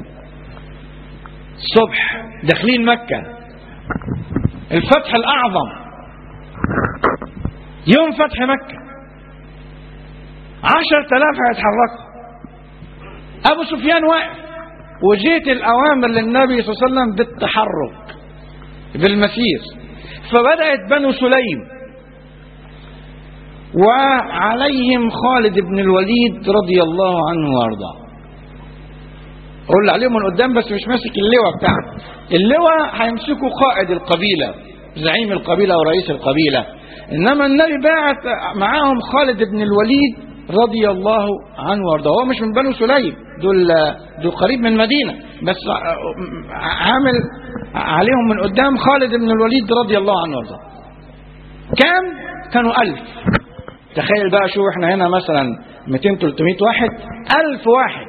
الصبح داخلين مكة الفتح الأعظم يوم فتح مكة عشر تلاف هيتحركوا أبو سفيان واقف وجيت الأوامر للنبي صلى الله عليه وسلم بالتحرك بالمسير فبدأت بنو سليم وعليهم خالد بن الوليد رضي الله عنه وارضاه قول عليهم من قدام بس مش ماسك اللواء بتاعه اللواء هيمسكوا قائد القبيلة زعيم القبيلة ورئيس القبيلة إنما النبي بعت معاهم خالد بن الوليد رضي الله عنه وارضاه هو مش من بنو سليم دول دول قريب من مدينة بس عامل عليهم من قدام خالد بن الوليد رضي الله عنه وارضاه كام كانوا ألف تخيل بقى شو احنا هنا مثلا 200 300 واحد ألف واحد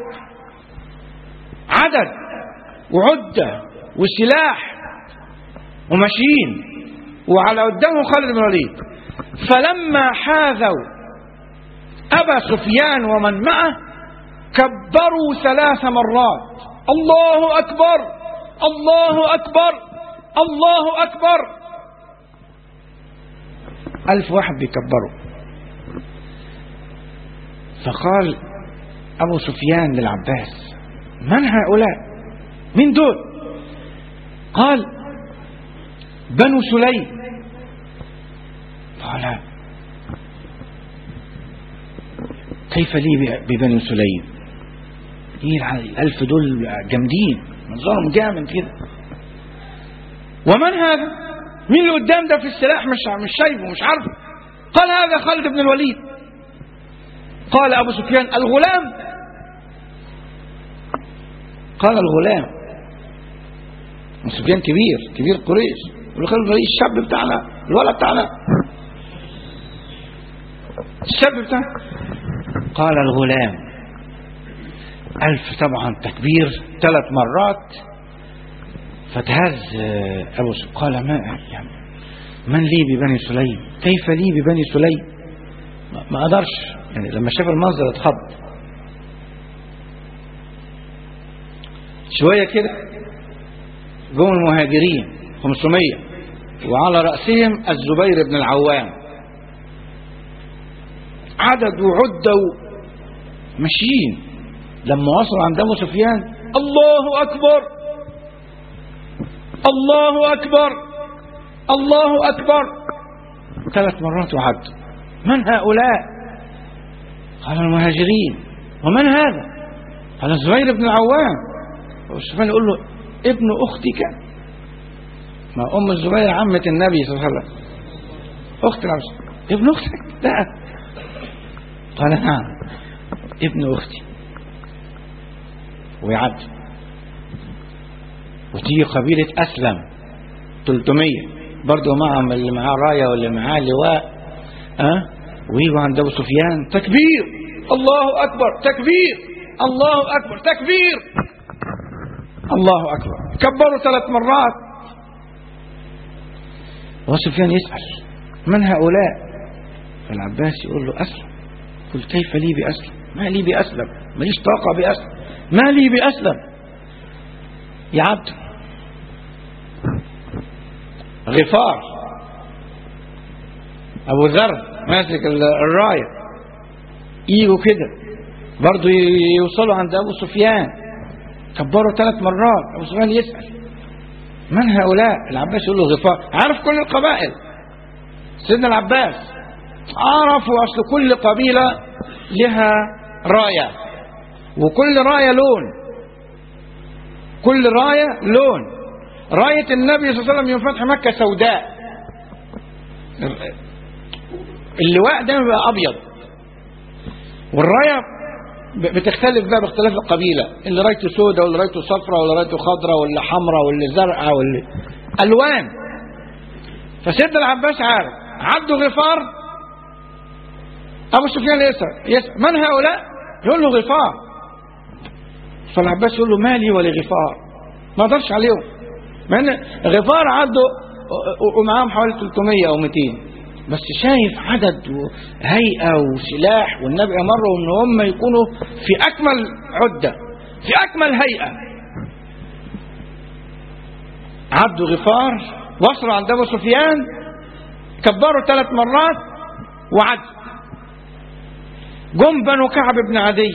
عدد وعدة وسلاح وماشيين وعلى قدامه خالد بن الوليد فلما حاذوا أبا سفيان ومن معه كبروا ثلاث مرات الله أكبر الله أكبر الله أكبر ألف واحد بيكبروا فقال أبو سفيان للعباس من هؤلاء من دول قال بنو سليم قال كيف لي ببني سليم ايه الألف دول جامدين منظرهم جامد كده ومن هذا مين اللي قدام ده في السلاح مش مش شايفه مش عارفه قال هذا خالد بن الوليد قال أبو سفيان الغلام قال الغلام أبو سفيان كبير كبير قريش يقول خالد بن الوليد الشاب بتاعنا الولد بتاعنا الشاب بتاعنا قال الغلام ألف طبعا تكبير ثلاث مرات فتهز أبو سفيان قال ما يعني من لي ببني سليم كيف لي ببني سليم ما قدرش يعني لما شاف المنظر اتخض شوية كده جم المهاجرين 500 وعلى رأسهم الزبير بن العوام عدد وعدة ماشيين لما وصلوا عند أبو سفيان الله أكبر الله أكبر الله أكبر ثلاث مرات وعدوا من هؤلاء قال المهاجرين ومن هذا قال الزبير بن العوام أبو سفيان يقول له ابن أختك ما أم الزبير عمة النبي صلى الله عليه وسلم أخت العبس ابن أختك لا قال نعم ابن أختي ويعد وتيجي قبيلة أسلم 300 برضه معهم اللي معاه راية واللي معاه لواء أه؟ ويجوا عند أبو سفيان تكبير الله أكبر تكبير الله أكبر تكبير الله أكبر كبروا ثلاث مرات أبو سفيان يسأل من هؤلاء فالعباس يقول له أسلم قل كيف لي بأسلم ما لي بأسلم ماليش طاقة بأسلم ما لي بأسلم يا عبد غفار أبو ذر ماسك الراية يجوا كده برضه يوصلوا عند أبو سفيان كبروا ثلاث مرات أبو سفيان يسأل من هؤلاء العباس يقول له غفار عارف كل القبائل سيدنا العباس عرفوا أصل كل قبيلة لها راية وكل راية لون كل راية لون راية النبي صلى الله عليه وسلم يوم فتح مكة سوداء اللواء ده بيبقى أبيض والراية بتختلف بقى باختلاف القبيلة اللي رايته سوداء واللي رايته صفراء واللي رايته خضراء واللي حمراء واللي زرقاء واللي ألوان فسيدنا العباس عارف عبده غفار أبو سفيان يسأل يسأل من هؤلاء؟ يقول له غفار فالعباس يقول له مالي ولغفار ما قدرش عليهم مع ان غفار عدوا ومعاهم حوالي 300 او 200 بس شايف عدد وهيئة وسلاح والنبي أمرهم ان هم يكونوا في أكمل عدة في أكمل هيئة عبد غفار وصلوا عند أبو سفيان كبروا ثلاث مرات وعد جم بنو كعب بن عدي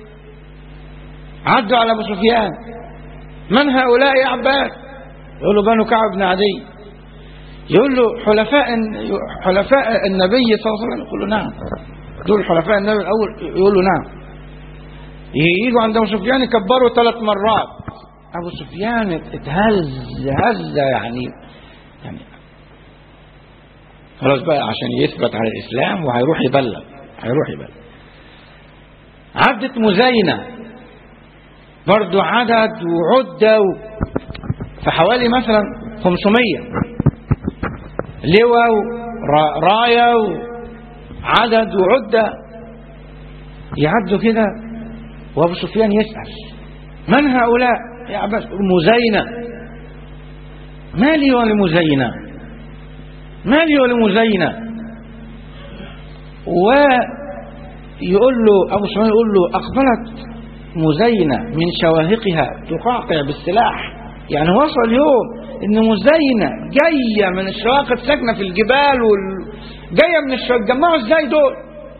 عدوا على ابو سفيان من هؤلاء يا عباس يقول له بنو كعب بن عدي يقول له حلفاء حلفاء النبي صلى الله عليه وسلم يقول له نعم دول حلفاء النبي الاول يقول له نعم يجوا عند ابو سفيان يكبروا ثلاث مرات ابو سفيان اتهز هزه يعني يعني خلاص بقى عشان يثبت على الاسلام وهيروح يبلغ هيروح يبلغ عدت مزينه برضو عدد وعده و... فحوالي مثلا 500 لواء ورايه وعدد وعده يعدوا كده وابو سفيان يسأل من هؤلاء يا عباس مزينة ما لي ولمزينة ما لي ولمزينة ويقول له أبو سفيان يقول له أقبلت مزينة من شواهقها تقعقع بالسلاح يعني وصل يوم ان مزينة جاية من الشواهق ساكنة في الجبال وال... جاية من الشواهق جمعوا ازاي دول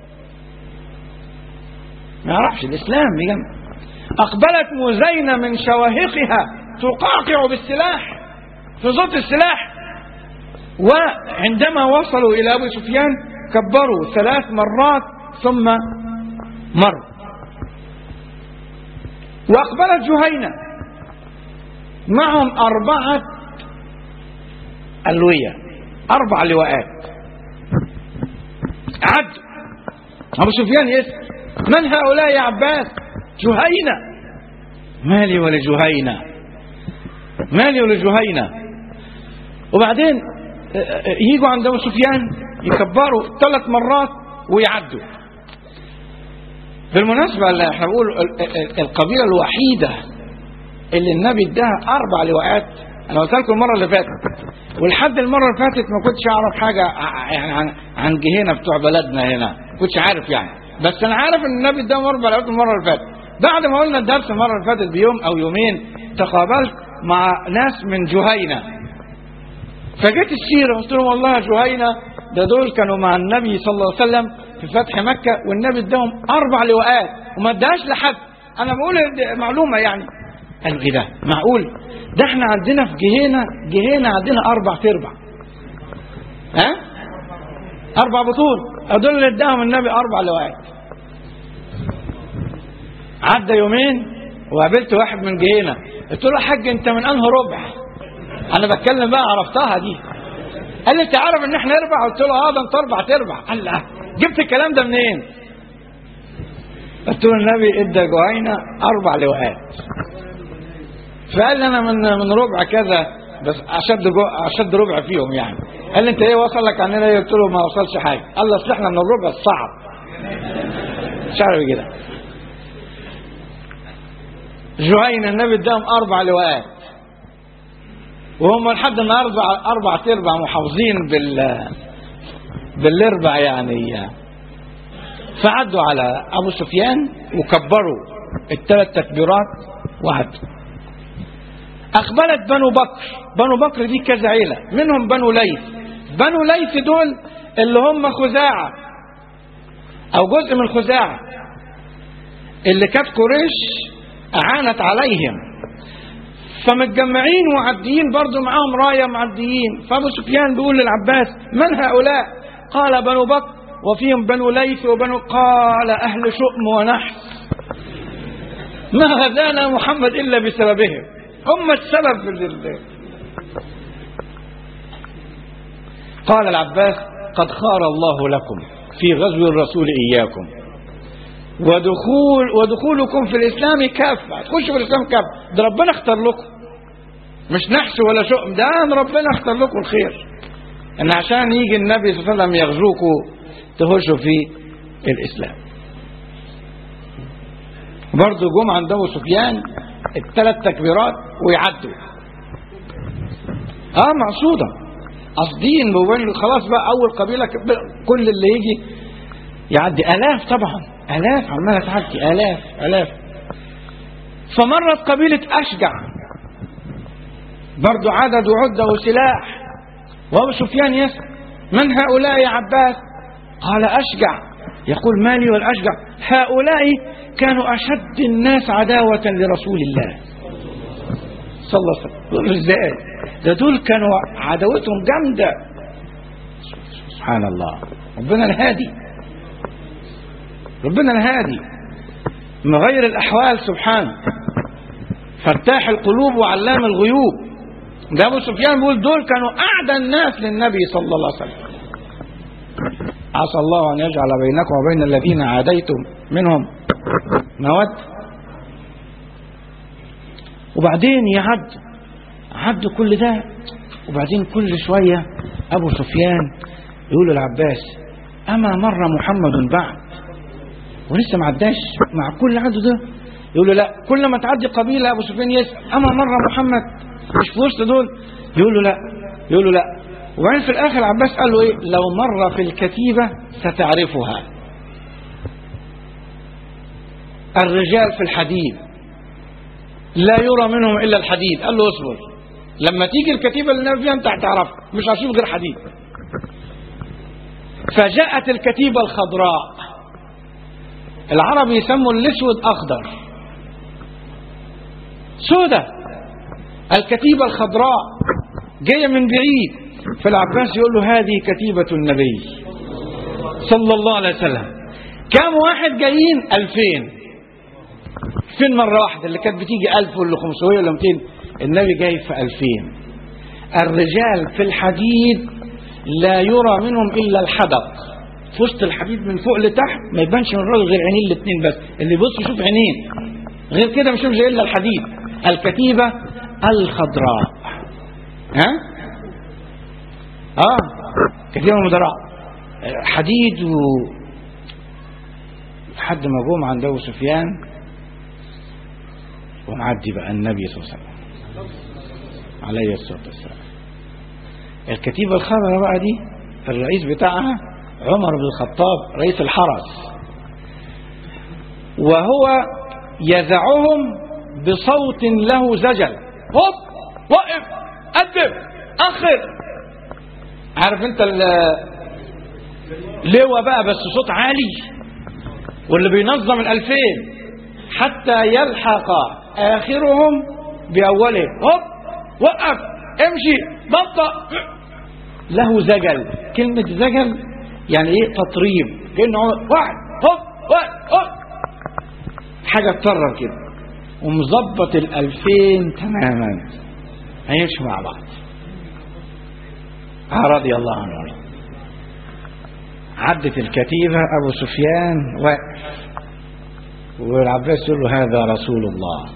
ما يعرفش الإسلام بيجمع أقبلت مزينة من شواهقها تقعقع بالسلاح في صوت السلاح وعندما وصلوا إلى أبو سفيان كبروا ثلاث مرات ثم مر وأقبلت جهينة معهم أربعة ألوية أربع لواءات عد أبو سفيان يسأل من هؤلاء يا عباس جهينة مالي ولجهينة مالي ولجهينة وبعدين يجوا عند ابو سفيان يكبروا ثلاث مرات ويعدوا بالمناسبة اللي احنا بنقول القبيلة الوحيدة اللي النبي اداها أربع لواءات أنا قلت لكم المرة اللي فاتت ولحد المرة اللي فاتت ما كنتش أعرف حاجة يعني عن عن جهينة بتوع بلدنا هنا ما كنتش عارف يعني بس أنا عارف إن النبي اداهم أربع لواءات المرة اللي فاتت بعد ما قلنا الدرس المرة اللي فاتت بيوم أو يومين تقابلت مع ناس من جهينة فجيت السيرة قلت لهم والله يا جهينة ده دول كانوا مع النبي صلى الله عليه وسلم في فتح مكة والنبي اداهم أربع لواءات وما اداهاش لحد أنا بقول معلومة يعني قالوا إيه ده معقول ده احنا عندنا في جهينة جهينة عندنا أربع تربع ها أربع بطول أدول اللي اداهم النبي أربع لواءات عدى يومين وقابلت واحد من جهينة قلت له يا حاج انت من انهي ربع انا بتكلم بقى عرفتها دي قال لي انت عارف ان احنا اربع قلت له اه ده انت اربع تربع قال لا جبت الكلام ده منين قلت له النبي ادى جهينة اربع لواءات فقال لي انا من من ربع كذا بس اشد جو اشد ربع فيهم يعني قال لي انت ايه وصل لك عننا ايه قلت له ما وصلش حاجه قال لي اصل احنا من الربع الصعب مش عارف كده جهينة النبي اداهم اربع لواءات وهم لحد النهارده اربع ارباع محافظين بال بالاربع يعني فعدوا على ابو سفيان وكبروا الثلاث تكبيرات وعدوا اقبلت بنو بكر بنو بكر دي كذا عيله منهم بنو ليث بنو ليث دول اللي هم خزاعه او جزء من خزاعه اللي كانت قريش اعانت عليهم فمتجمعين ومعديين برضه معاهم رايه معديين فابو سفيان بيقول للعباس من هؤلاء قال بنو بكر وفيهم بنو ليث وبنو قال اهل شؤم ونحس ما غزانا محمد الا بسببهم هم السبب في ال... قال العباس قد خار الله لكم في غزو الرسول اياكم ودخول ودخولكم في الاسلام كافه تخشوا في الاسلام كافه ده ربنا اختار لكم مش نحس ولا شؤم ده ان ربنا اختار لكم الخير ان عشان يجي النبي صلى الله عليه وسلم يغزوكم تخشوا في الاسلام برضه جم عند ابو سفيان الثلاث تكبيرات ويعدوا اه مقصوده قاصدين بيقولوا خلاص بقى اول قبيله كل اللي يجي يعدي الاف طبعا الاف عماله تعدي الاف الاف فمرت قبيله اشجع برضو عدد وعدة وسلاح وابو سفيان يسأل من هؤلاء يا عباس قال أشجع يقول مالي والأشجع هؤلاء كانوا أشد الناس عداوة لرسول الله صلى الله عليه وسلم دول ازاي ده دول كانوا عداوتهم جامدة سبحان الله ربنا الهادي ربنا الهادي مغير الأحوال سبحانه فتاح القلوب وعلام الغيوب ده أبو سفيان بيقول دول كانوا أعدى الناس للنبي صلى الله عليه وسلم عسى الله أن يجعل بينكم وبين الذين عاديتم منهم مودة وبعدين يعد عد كل ده وبعدين كل شوية أبو سفيان يقول للعباس أما مر محمد بعد ولسه ما عداش مع كل عدد ده يقول له لا كل ما تعدي قبيلة أبو سفيان يسأل أما مر محمد مش في وسط دول يقول له لا يقول له لا وبعدين في الآخر عباس قال له إيه لو مر في الكتيبة ستعرفها الرجال في الحديد لا يرى منهم إلا الحديد قال له اصبر لما تيجي الكتيبة اللي نام فيها أنت هتعرفها مش هتشوف غير حديد فجاءت الكتيبة الخضراء العرب يسموا الاسود اخضر سودة الكتيبة الخضراء جاية من بعيد فالعباس يقول له هذه كتيبة النبي صلى الله عليه وسلم كم واحد جايين ألفين فين مرة واحدة اللي كانت بتيجي ألف ولا خمسمية ولا مئتين النبي جاي في ألفين الرجال في الحديد لا يرى منهم إلا الحدق في وسط الحديد من فوق لتحت ما يبانش من الراجل غير عينين الاثنين بس اللي يبص يشوف عينين غير كده مش يشوفش الا الحديد الكتيبه الخضراء ها اه كتيبه مدراء حديد و لحد ما جم عند ابو سفيان ومعدي بقى النبي صلى الله عليه وسلم عليه الصلاه والسلام الكتيبه الخضراء بقى دي الرئيس بتاعها عمر بن الخطاب رئيس الحرس وهو يذعهم بصوت له زجل هوب وقف قدم اخر عارف انت اللواء بقى بس صوت عالي واللي بينظم الالفين حتى يلحق اخرهم باولهم هوب وقف امشي بطأ له زجل كلمة زجل يعني ايه تطريب كأنه واحد هوب واحد هوب حاجة تكرر كده ومظبط الألفين تماما هيمشوا مع بعض رضي الله عنه وارضاه عدت الكتيبة أبو سفيان واقف والعباس يقول له هذا رسول الله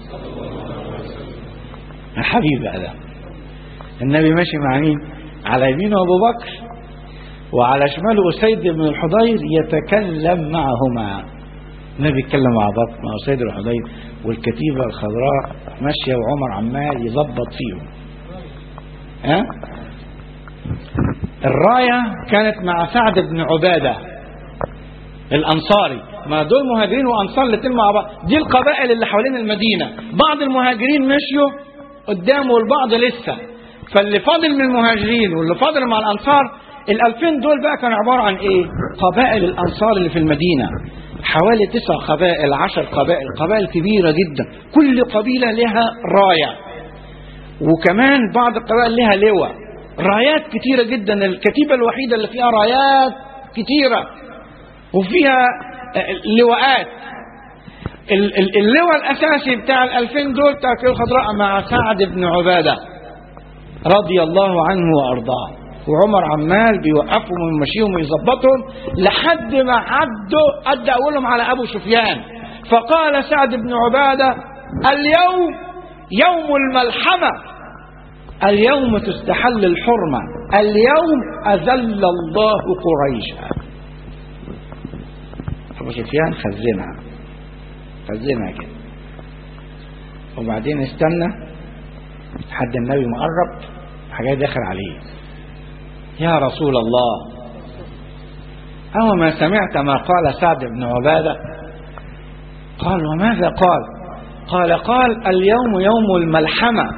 حبيب هذا النبي ماشي مع مين على يمينه أبو بكر وعلى شماله أسيد بن الحضير يتكلم معهما النبي يتكلم مع بطن مع أسيد بن الحضير والكتيبة الخضراء ماشية وعمر عمال يظبط فيهم ها الراية كانت مع سعد بن عبادة الأنصاري ما دول مهاجرين وأنصار الاتنين مع بعض دي القبائل اللي حوالين المدينة بعض المهاجرين مشيوا قدامه والبعض لسه فاللي فاضل من المهاجرين واللي فاضل مع الأنصار الألفين دول بقى كانوا عبارة عن إيه قبائل الأنصار اللي في المدينة حوالي تسع قبائل عشر قبائل قبائل كبيرة جدا كل قبيلة لها راية وكمان بعض القبائل لها لواء رايات كتيرة جدا الكتيبة الوحيدة اللي فيها رايات كتيرة وفيها لواءات اللواء الأساسي بتاع الألفين دول بتاع الخضراء مع سعد بن عبادة رضي الله عنه وأرضاه وعمر عمال بيوقفهم ويمشيهم ويظبطهم لحد ما عدوا أدى أولهم على أبو سفيان فقال سعد بن عبادة اليوم يوم الملحمة اليوم تستحل الحرمة اليوم أذل الله قريشا أبو سفيان خزنها خزنها كده وبعدين استنى لحد النبي مقرب حاجات داخل عليه يا رسول الله أو ما سمعت ما قال سعد بن عبادة قال وماذا قال قال قال اليوم يوم الملحمة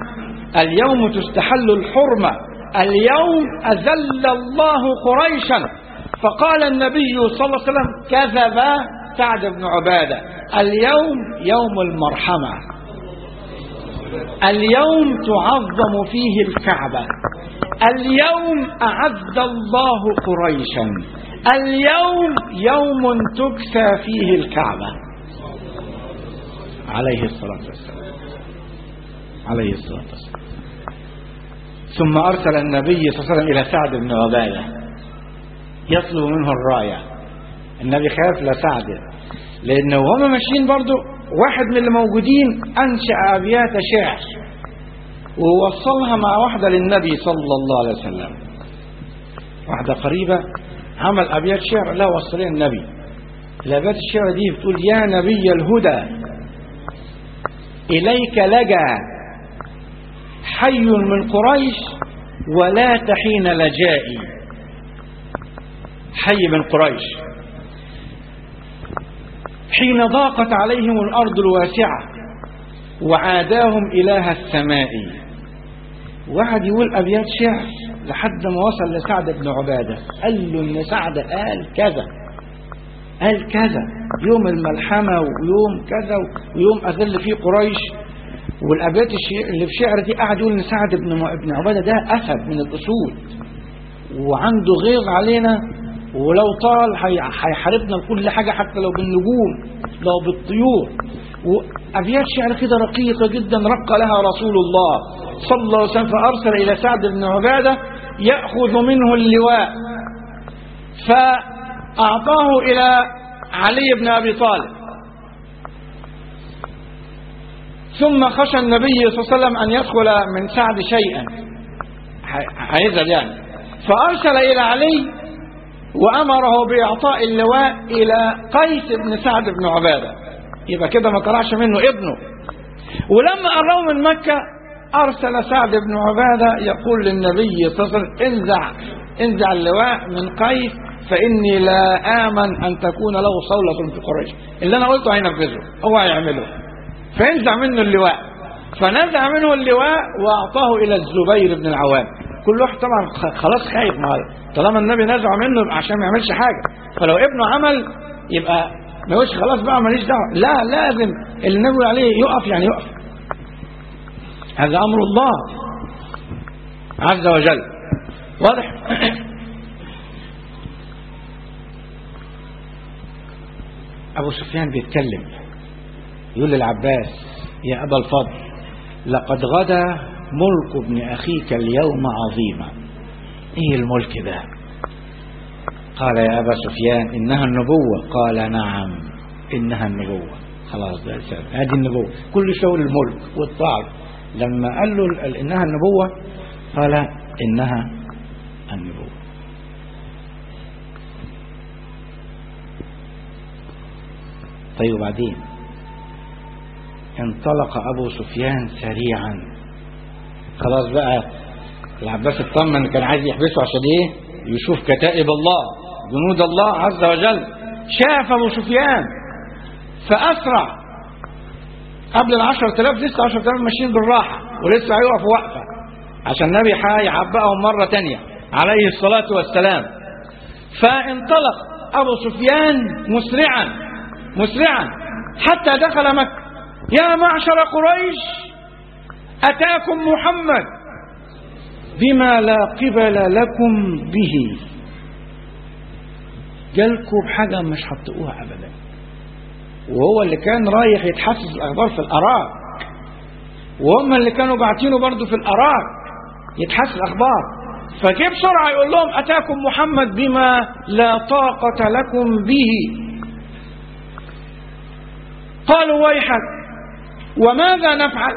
اليوم تستحل الحرمة اليوم أذل الله قريشا فقال النبي صلى الله عليه وسلم كذب سعد بن عبادة اليوم يوم المرحمة اليوم تعظم فيه الكعبة اليوم أعد الله قريشا اليوم يوم تكسى فيه الكعبة عليه الصلاة والسلام عليه الصلاة والسلام ثم أرسل النبي صلى الله عليه وسلم إلى سعد بن عبادة يطلب منه الراية النبي خاف لسعد لأنه هم ماشيين برضو واحد من اللي موجودين أنشأ أبيات شعر ووصلها مع واحدة للنبي صلى الله عليه وسلم واحدة قريبة عمل أبيات شعر لا وصلها النبي الأبيات الشعر دي بتقول يا نبي الهدى إليك لجأ حي من قريش ولا تحين لجائي حي من قريش حين ضاقت عليهم الأرض الواسعة وعاداهم إله السماء وقعد يقول أبيات شعر لحد ما وصل لسعد بن عبادة قال له إن سعد قال كذا قال كذا يوم الملحمة ويوم كذا ويوم أذل فيه قريش والأبيات اللي في شعر دي قعد يقول إن سعد بن ابن عبادة ده أسد من الأسود وعنده غيظ علينا ولو طال هيحاربنا بكل حاجة حتى لو بالنجوم لو بالطيور وأبيات شعر كده رقيقة جدا رق لها رسول الله صلى الله عليه وسلم فأرسل إلى سعد بن عبادة يأخذ منه اللواء فأعطاه إلى علي بن أبي طالب ثم خشى النبي صلى الله عليه وسلم أن يدخل من سعد شيئا هيزعل يعني فأرسل إلى علي وأمره بإعطاء اللواء إلى قيس بن سعد بن عبادة يبقى كده ما قرأش منه ابنه ولما قرأوا من مكة أرسل سعد بن عبادة يقول للنبي صلى الله عليه وسلم انزع انزع اللواء من قيس فإني لا آمن أن تكون له صولة في قريش اللي أنا قلته هينفذه هو هيعمله فينزع منه اللواء فنزع منه اللواء وأعطاه إلى الزبير بن العوام كل واحد طبعا خلاص خايف ما طالما النبي نزع منه يبقى عشان ما يعملش حاجة فلو ابنه عمل يبقى ما يقولش خلاص بقى ماليش دعوه لا لازم اللي النبي عليه يقف يعني يقف هذا امر الله عز وجل واضح ابو سفيان بيتكلم يقول للعباس يا ابا الفضل لقد غدا ملك ابن اخيك اليوم عظيما ايه الملك ده قال يا ابا سفيان انها النبوه قال نعم انها النبوه خلاص ده هذه النبوه كل شغل الملك والطاعه لما قال له انها النبوه قال انها النبوه طيب وبعدين انطلق ابو سفيان سريعا خلاص بقى العباس اطمن كان عايز يحبسه عشان ايه يشوف كتائب الله جنود الله عز وجل شاف ابو سفيان فاسرع قبل العشر تلاف لسه عشر تلاف ماشيين بالراحة ولسه هيقف وقفة عشان النبي هيعبقهم مرة تانية عليه الصلاة والسلام فانطلق أبو سفيان مسرعا مسرعا حتى دخل مكة يا معشر قريش أتاكم محمد بما لا قبل لكم به جالكم بحاجة مش هتقوها أبدا وهو اللي كان رايح يتحسس الأخبار في الأراك وهم اللي كانوا باعتينه برضه في الأراك يتحسس الأخبار فجه بسرعة يقول لهم أتاكم محمد بما لا طاقة لكم به قالوا ويحك وماذا نفعل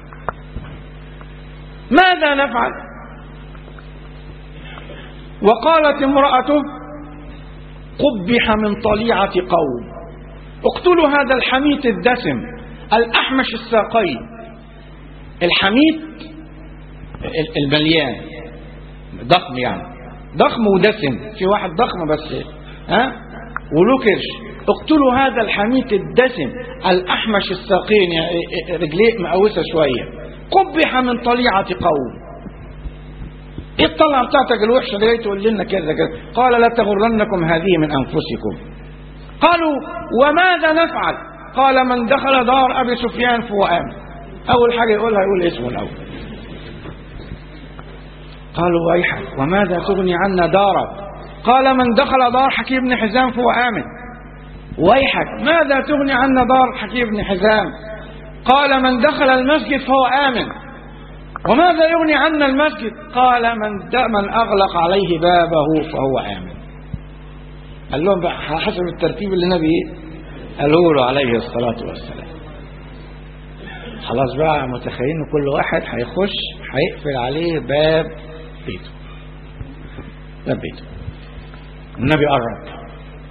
ماذا نفعل وقالت امرأته قبح من طليعة قوم اقتلوا هذا الحميت الدسم الأحمش الساقين الحميت المليان ضخم يعني ضخم ودسم في واحد ضخم بس ها وله كرش اقتلوا هذا الحميت الدسم الأحمش الساقين يعني رجليه مقوسة شوية قبح من طليعة قوم ايه الطلعه بتاعتك الوحشه اللي جاي تقول لنا كذا كذا قال لا تغرنكم هذه من انفسكم قالوا وماذا نفعل قال من دخل دار ابي سفيان فهو امن اول حاجه يقولها يقول اسمه الاول قالوا ويحك وماذا تغني عنا دارك قال من دخل دار حكيم بن حزام فهو امن ويحك ماذا تغني عنا دار حكيم بن حزام قال من دخل المسجد فهو آمن وماذا يغني عنا المسجد قال من, من أغلق عليه بابه فهو آمن قال لهم بقى حسب الترتيب اللي النبي قاله له عليه الصلاة والسلام خلاص بقى متخيلين كل واحد هيخش هيقفل عليه باب بيته باب بيته النبي قرب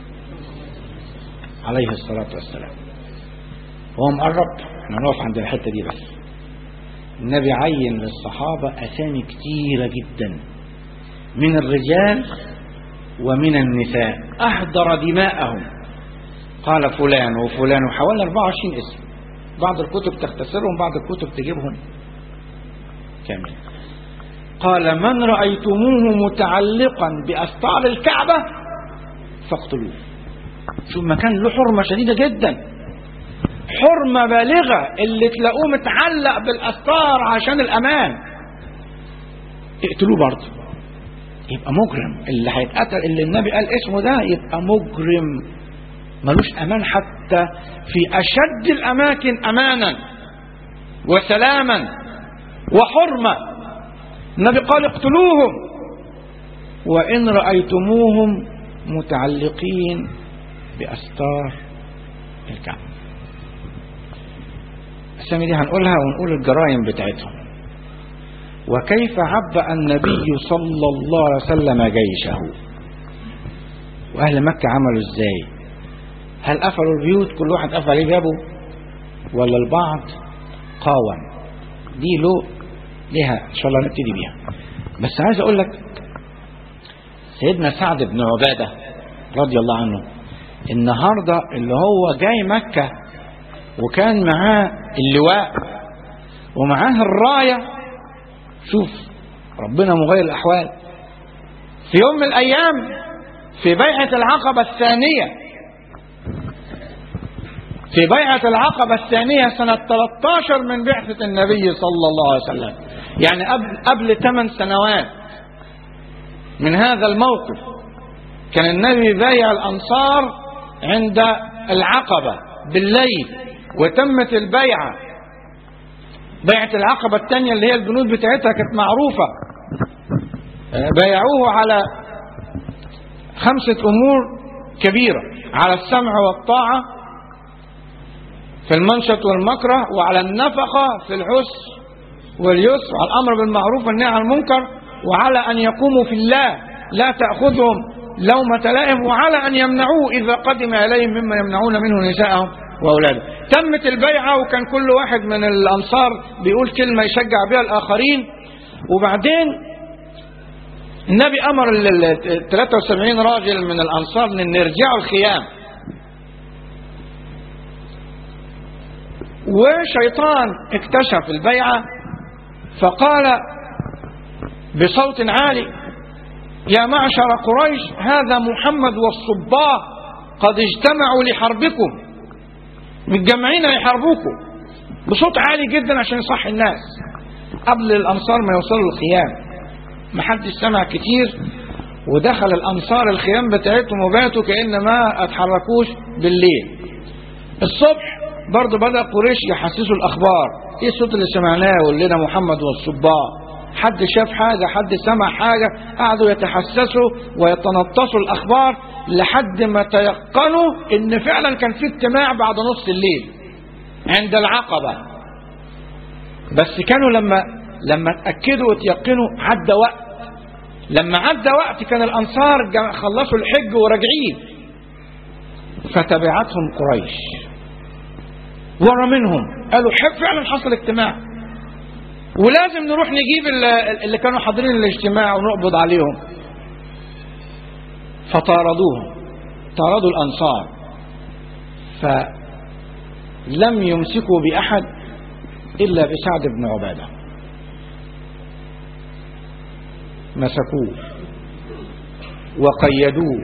عليه الصلاة والسلام هو مقرب احنا نقف عند الحتة دي بس النبي عين للصحابة أسامي كتيرة جدا من الرجال ومن النساء أحضر دماءهم قال فلان وفلان وحوالي 24 اسم بعض الكتب تختصرهم بعض الكتب تجيبهم كامل قال من رأيتموه متعلقا بأسطار الكعبة فاقتلوه شوف مكان له حرمة شديدة جدا حرمة بالغة اللي تلاقوه متعلق بالأسطار عشان الأمان اقتلوه برضه يبقى مجرم اللي هيتقتل اللي النبي قال اسمه ده يبقى مجرم ملوش أمان حتى في أشد الأماكن أمانا وسلاما وحرمة النبي قال اقتلوهم وإن رأيتموهم متعلقين بأستار الكعبة الأسامي دي هنقولها ونقول الجرائم بتاعتهم وكيف عبأ النبي صلى الله عليه وسلم جيشه وأهل مكة عملوا ازاي هل قفلوا البيوت كل واحد قفل عليه بابه ولا البعض قاوم دي له ليها ان شاء الله نبتدي بيها بس عايز اقول لك سيدنا سعد بن عباده رضي الله عنه النهارده اللي هو جاي مكه وكان معاه اللواء ومعاه الرايه شوف ربنا مغير الاحوال في يوم من الايام في بيعه العقبه الثانيه في بيعة العقبة الثانية سنة 13 من بعثة النبي صلى الله عليه وسلم يعني قبل قبل 8 سنوات من هذا الموقف كان النبي بايع الأنصار عند العقبة بالليل وتمت البيعة بيعة العقبة الثانية اللي هي البنود بتاعتها كانت معروفة بايعوه على خمسة أمور كبيرة على السمع والطاعة في المنشط والمكره وعلى النفقة في العسر واليسر وعلى الأمر بالمعروف والنهي عن المنكر وعلى أن يقوموا في الله لا تأخذهم لومة لائم وعلى أن يمنعوه إذا قدم إليهم مما يمنعون منه نساءهم وأولادهم تمت البيعة وكان كل واحد من الأنصار بيقول كلمة يشجع بها الآخرين وبعدين النبي أمر ال 73 راجل من الأنصار أن يرجعوا الخيام وشيطان اكتشف البيعة فقال بصوت عالي يا معشر قريش هذا محمد والصباح قد اجتمعوا لحربكم متجمعين يحاربوكم بصوت عالي جدا عشان يصحي الناس قبل الانصار ما يوصلوا الخيام محدش سمع كتير ودخل الانصار الخيام بتاعتهم وباتوا كأن ما اتحركوش بالليل الصبح برضه بدأ قريش يحسسوا الأخبار إيه الصوت اللي سمعناه يقول لنا محمد والصباح حد شاف حاجة حد سمع حاجة قعدوا يتحسسوا ويتنطسوا الأخبار لحد ما تيقنوا إن فعلا كان في اجتماع بعد نص الليل عند العقبة بس كانوا لما لما اتأكدوا وتيقنوا عدى وقت لما عدى وقت كان الأنصار خلصوا الحج وراجعين فتبعتهم قريش ورا منهم قالوا حب فعلا حصل اجتماع ولازم نروح نجيب اللي كانوا حاضرين الاجتماع ونقبض عليهم فطاردوهم طاردوا الأنصار فلم يمسكوا بأحد إلا بسعد بن عبادة مسكوه وقيدوه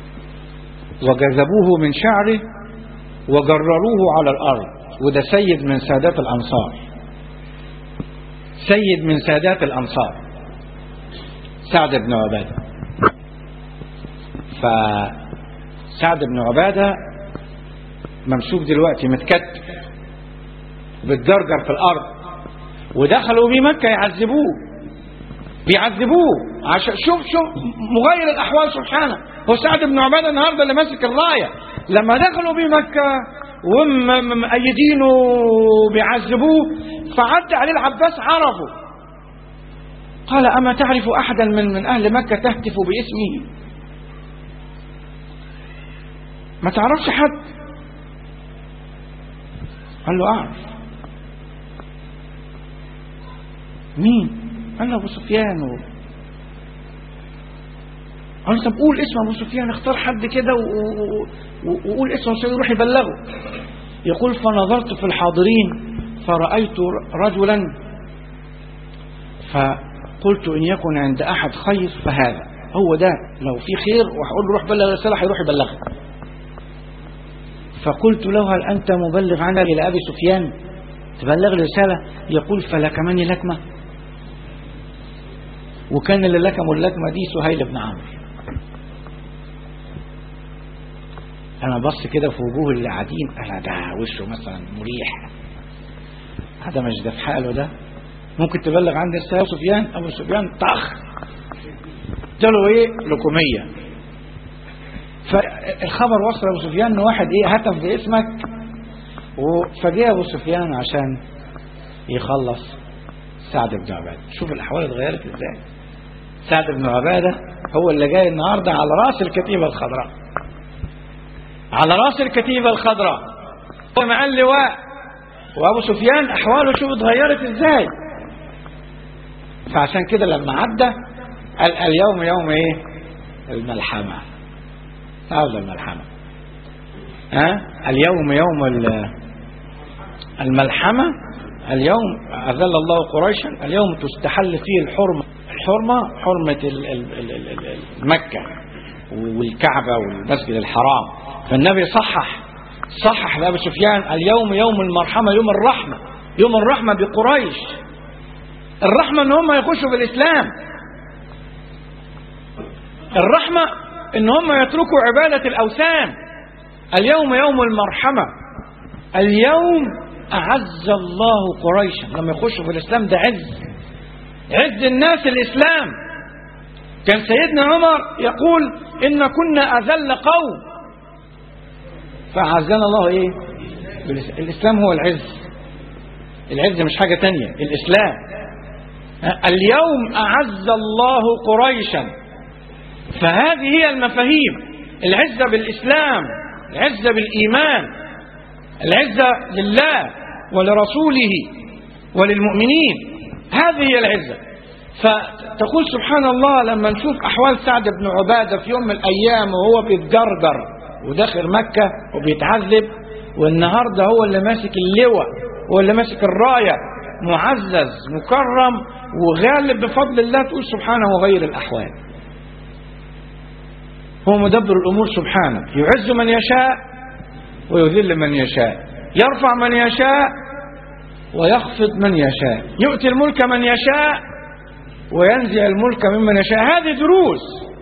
وجذبوه من شعره وجرروه على الأرض وده سيد من سادات الأنصار سيد من سادات الأنصار سعد بن عبادة فسعد بن عبادة ممسوك دلوقتي متكتف بتجرجر في الأرض ودخلوا بيه مكة يعذبوه بيعذبوه عشان شوف شوف مغير الأحوال سبحانه هو سعد بن عبادة النهارده اللي ماسك الراية لما دخلوا بيه مكة ومأيدينه بيعذبوه فعد عليه العباس عرفه قال أما تعرف أحدا من من أهل مكة تهتف باسمه ما تعرفش حد قال له أعرف مين قال له أبو سفيان و... قال طب قول اسم أبو سفيان اختار حد كده و- و- و- وقول اسمه عشان يروح يبلغه يقول فنظرت في الحاضرين فرأيت رجلا فقلت إن يكن عند أحد خير فهذا هو ده لو في خير وهقول له روح بلغ رسالة هيروح يبلغها فقلت له هل أنت مبلغ عنها إلى أبي سفيان تبلغ لي رسالة يقول فلكمني لكمة وكان اللي لكموا اللكمة دي سهيل بن عمرو أنا بص كده في وجوه اللي قاعدين أنا ده وشه مثلا مريح هذا مش ده في حاله ده ممكن تبلغ عندي رسالة أبو سفيان أبو سفيان طخ له إيه لكمية فالخبر وصل ابو سفيان ان واحد ايه هتف باسمك و- فجاء ابو سفيان عشان يخلص سعد بن عباده شوف الاحوال اتغيرت ازاي سعد بن عباده هو اللي جاي النهارده على راس الكتيبه الخضراء على راس الكتيبه الخضراء هو مع اللواء وابو سفيان احواله شوف اتغيرت ازاي فعشان كده لما عدى قال اليوم يوم ايه الملحمه هذا الملحمة ها اليوم يوم ال- الملحمة اليوم أذل الله قريشا اليوم تستحل فيه الحرمة الحرمة حرمة ال- ال- ال- ال- ال- مكة والكعبة والمسجد الحرام فالنبي صحح صحح لأبي سفيان اليوم يوم المرحمة يوم الرحمة يوم الرحمة بقريش الرحمة ان هم يخشوا في الإسلام الرحمة ان هم يتركوا عبادة الاوثان اليوم يوم المرحمة اليوم اعز الله قريشا لما يخشوا في الاسلام ده عز عز الناس الاسلام كان سيدنا عمر يقول ان كنا اذل قوم فعزنا الله ايه بالإس- الاسلام هو العز العز مش حاجة تانية الاسلام اليوم اعز الله قريشا فهذه هي المفاهيم العزة بالإسلام العزة بالإيمان العزة لله ولرسوله وللمؤمنين هذه هي العزة فتقول سبحان الله لما نشوف أحوال سعد بن عبادة في يوم من الأيام وهو بيتجرجر وداخل مكة وبيتعذب والنهاردة هو اللي ماسك اللواء هو اللي ماسك الراية معزز مكرم وغالب بفضل الله تقول سبحانه وغير الأحوال هو مدبر الأمور سبحانه يعز من يشاء ويذل من يشاء يرفع من يشاء ويخفض من يشاء يؤتي الملك من يشاء وينزع الملك ممن يشاء هذه دروس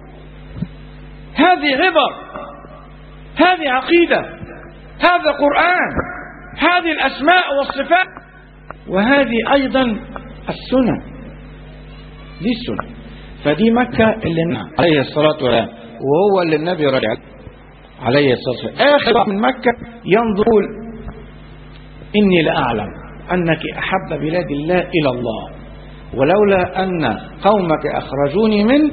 هذه عبر هذه عقيدة هذا قرآن هذه الأسماء والصفات وهذه أيضا السنن دي السنن فدي مكة اللي عليه الصلاة والسلام وهو اللي النبي رجع عليه الصلاة والسلام آخر من مكة ينظر إني لأعلم أنك أحب بلاد الله إلى الله ولولا أن قومك أخرجوني منك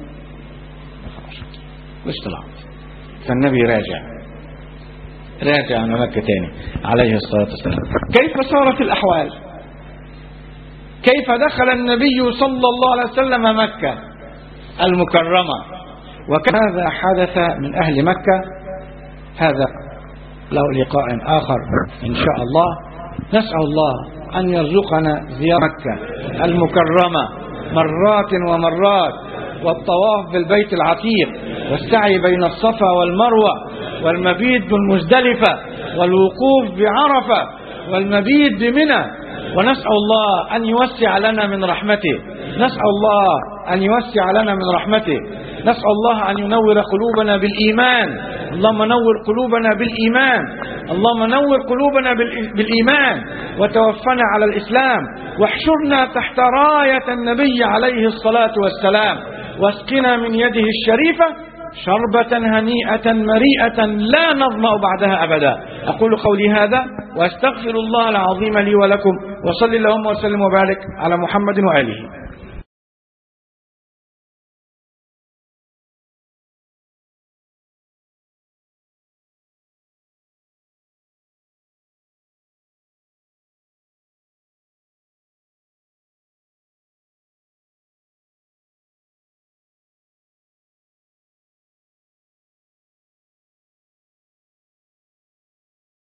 مش طلعت فالنبي راجع راجع على مكة تاني عليه الصلاة والسلام كيف صارت الأحوال كيف دخل النبي صلى الله عليه وسلم مكة المكرمة وكان هذا حدث من أهل مكة هذا له لقاء آخر إن شاء الله نسأل الله أن يرزقنا زيارة مكة المكرمة مرات ومرات والطواف بالبيت العتيق والسعي بين الصفا والمروة والمبيت بالمزدلفة والوقوف بعرفة والمبيت بمنى ونسأل الله أن يوسع لنا من رحمته نسأل الله أن يوسع لنا من رحمته نسأل الله أن ينور قلوبنا بالإيمان اللهم نور قلوبنا بالإيمان اللهم نور قلوبنا بالإيمان وتوفنا على الإسلام واحشرنا تحت راية النبي عليه الصلاة والسلام واسقنا من يده الشريفة شربة هنيئة مريئة لا نظمأ بعدها أبدا أقول قولي هذا وأستغفر الله العظيم لي ولكم وصل اللهم وسلم وبارك على محمد وآله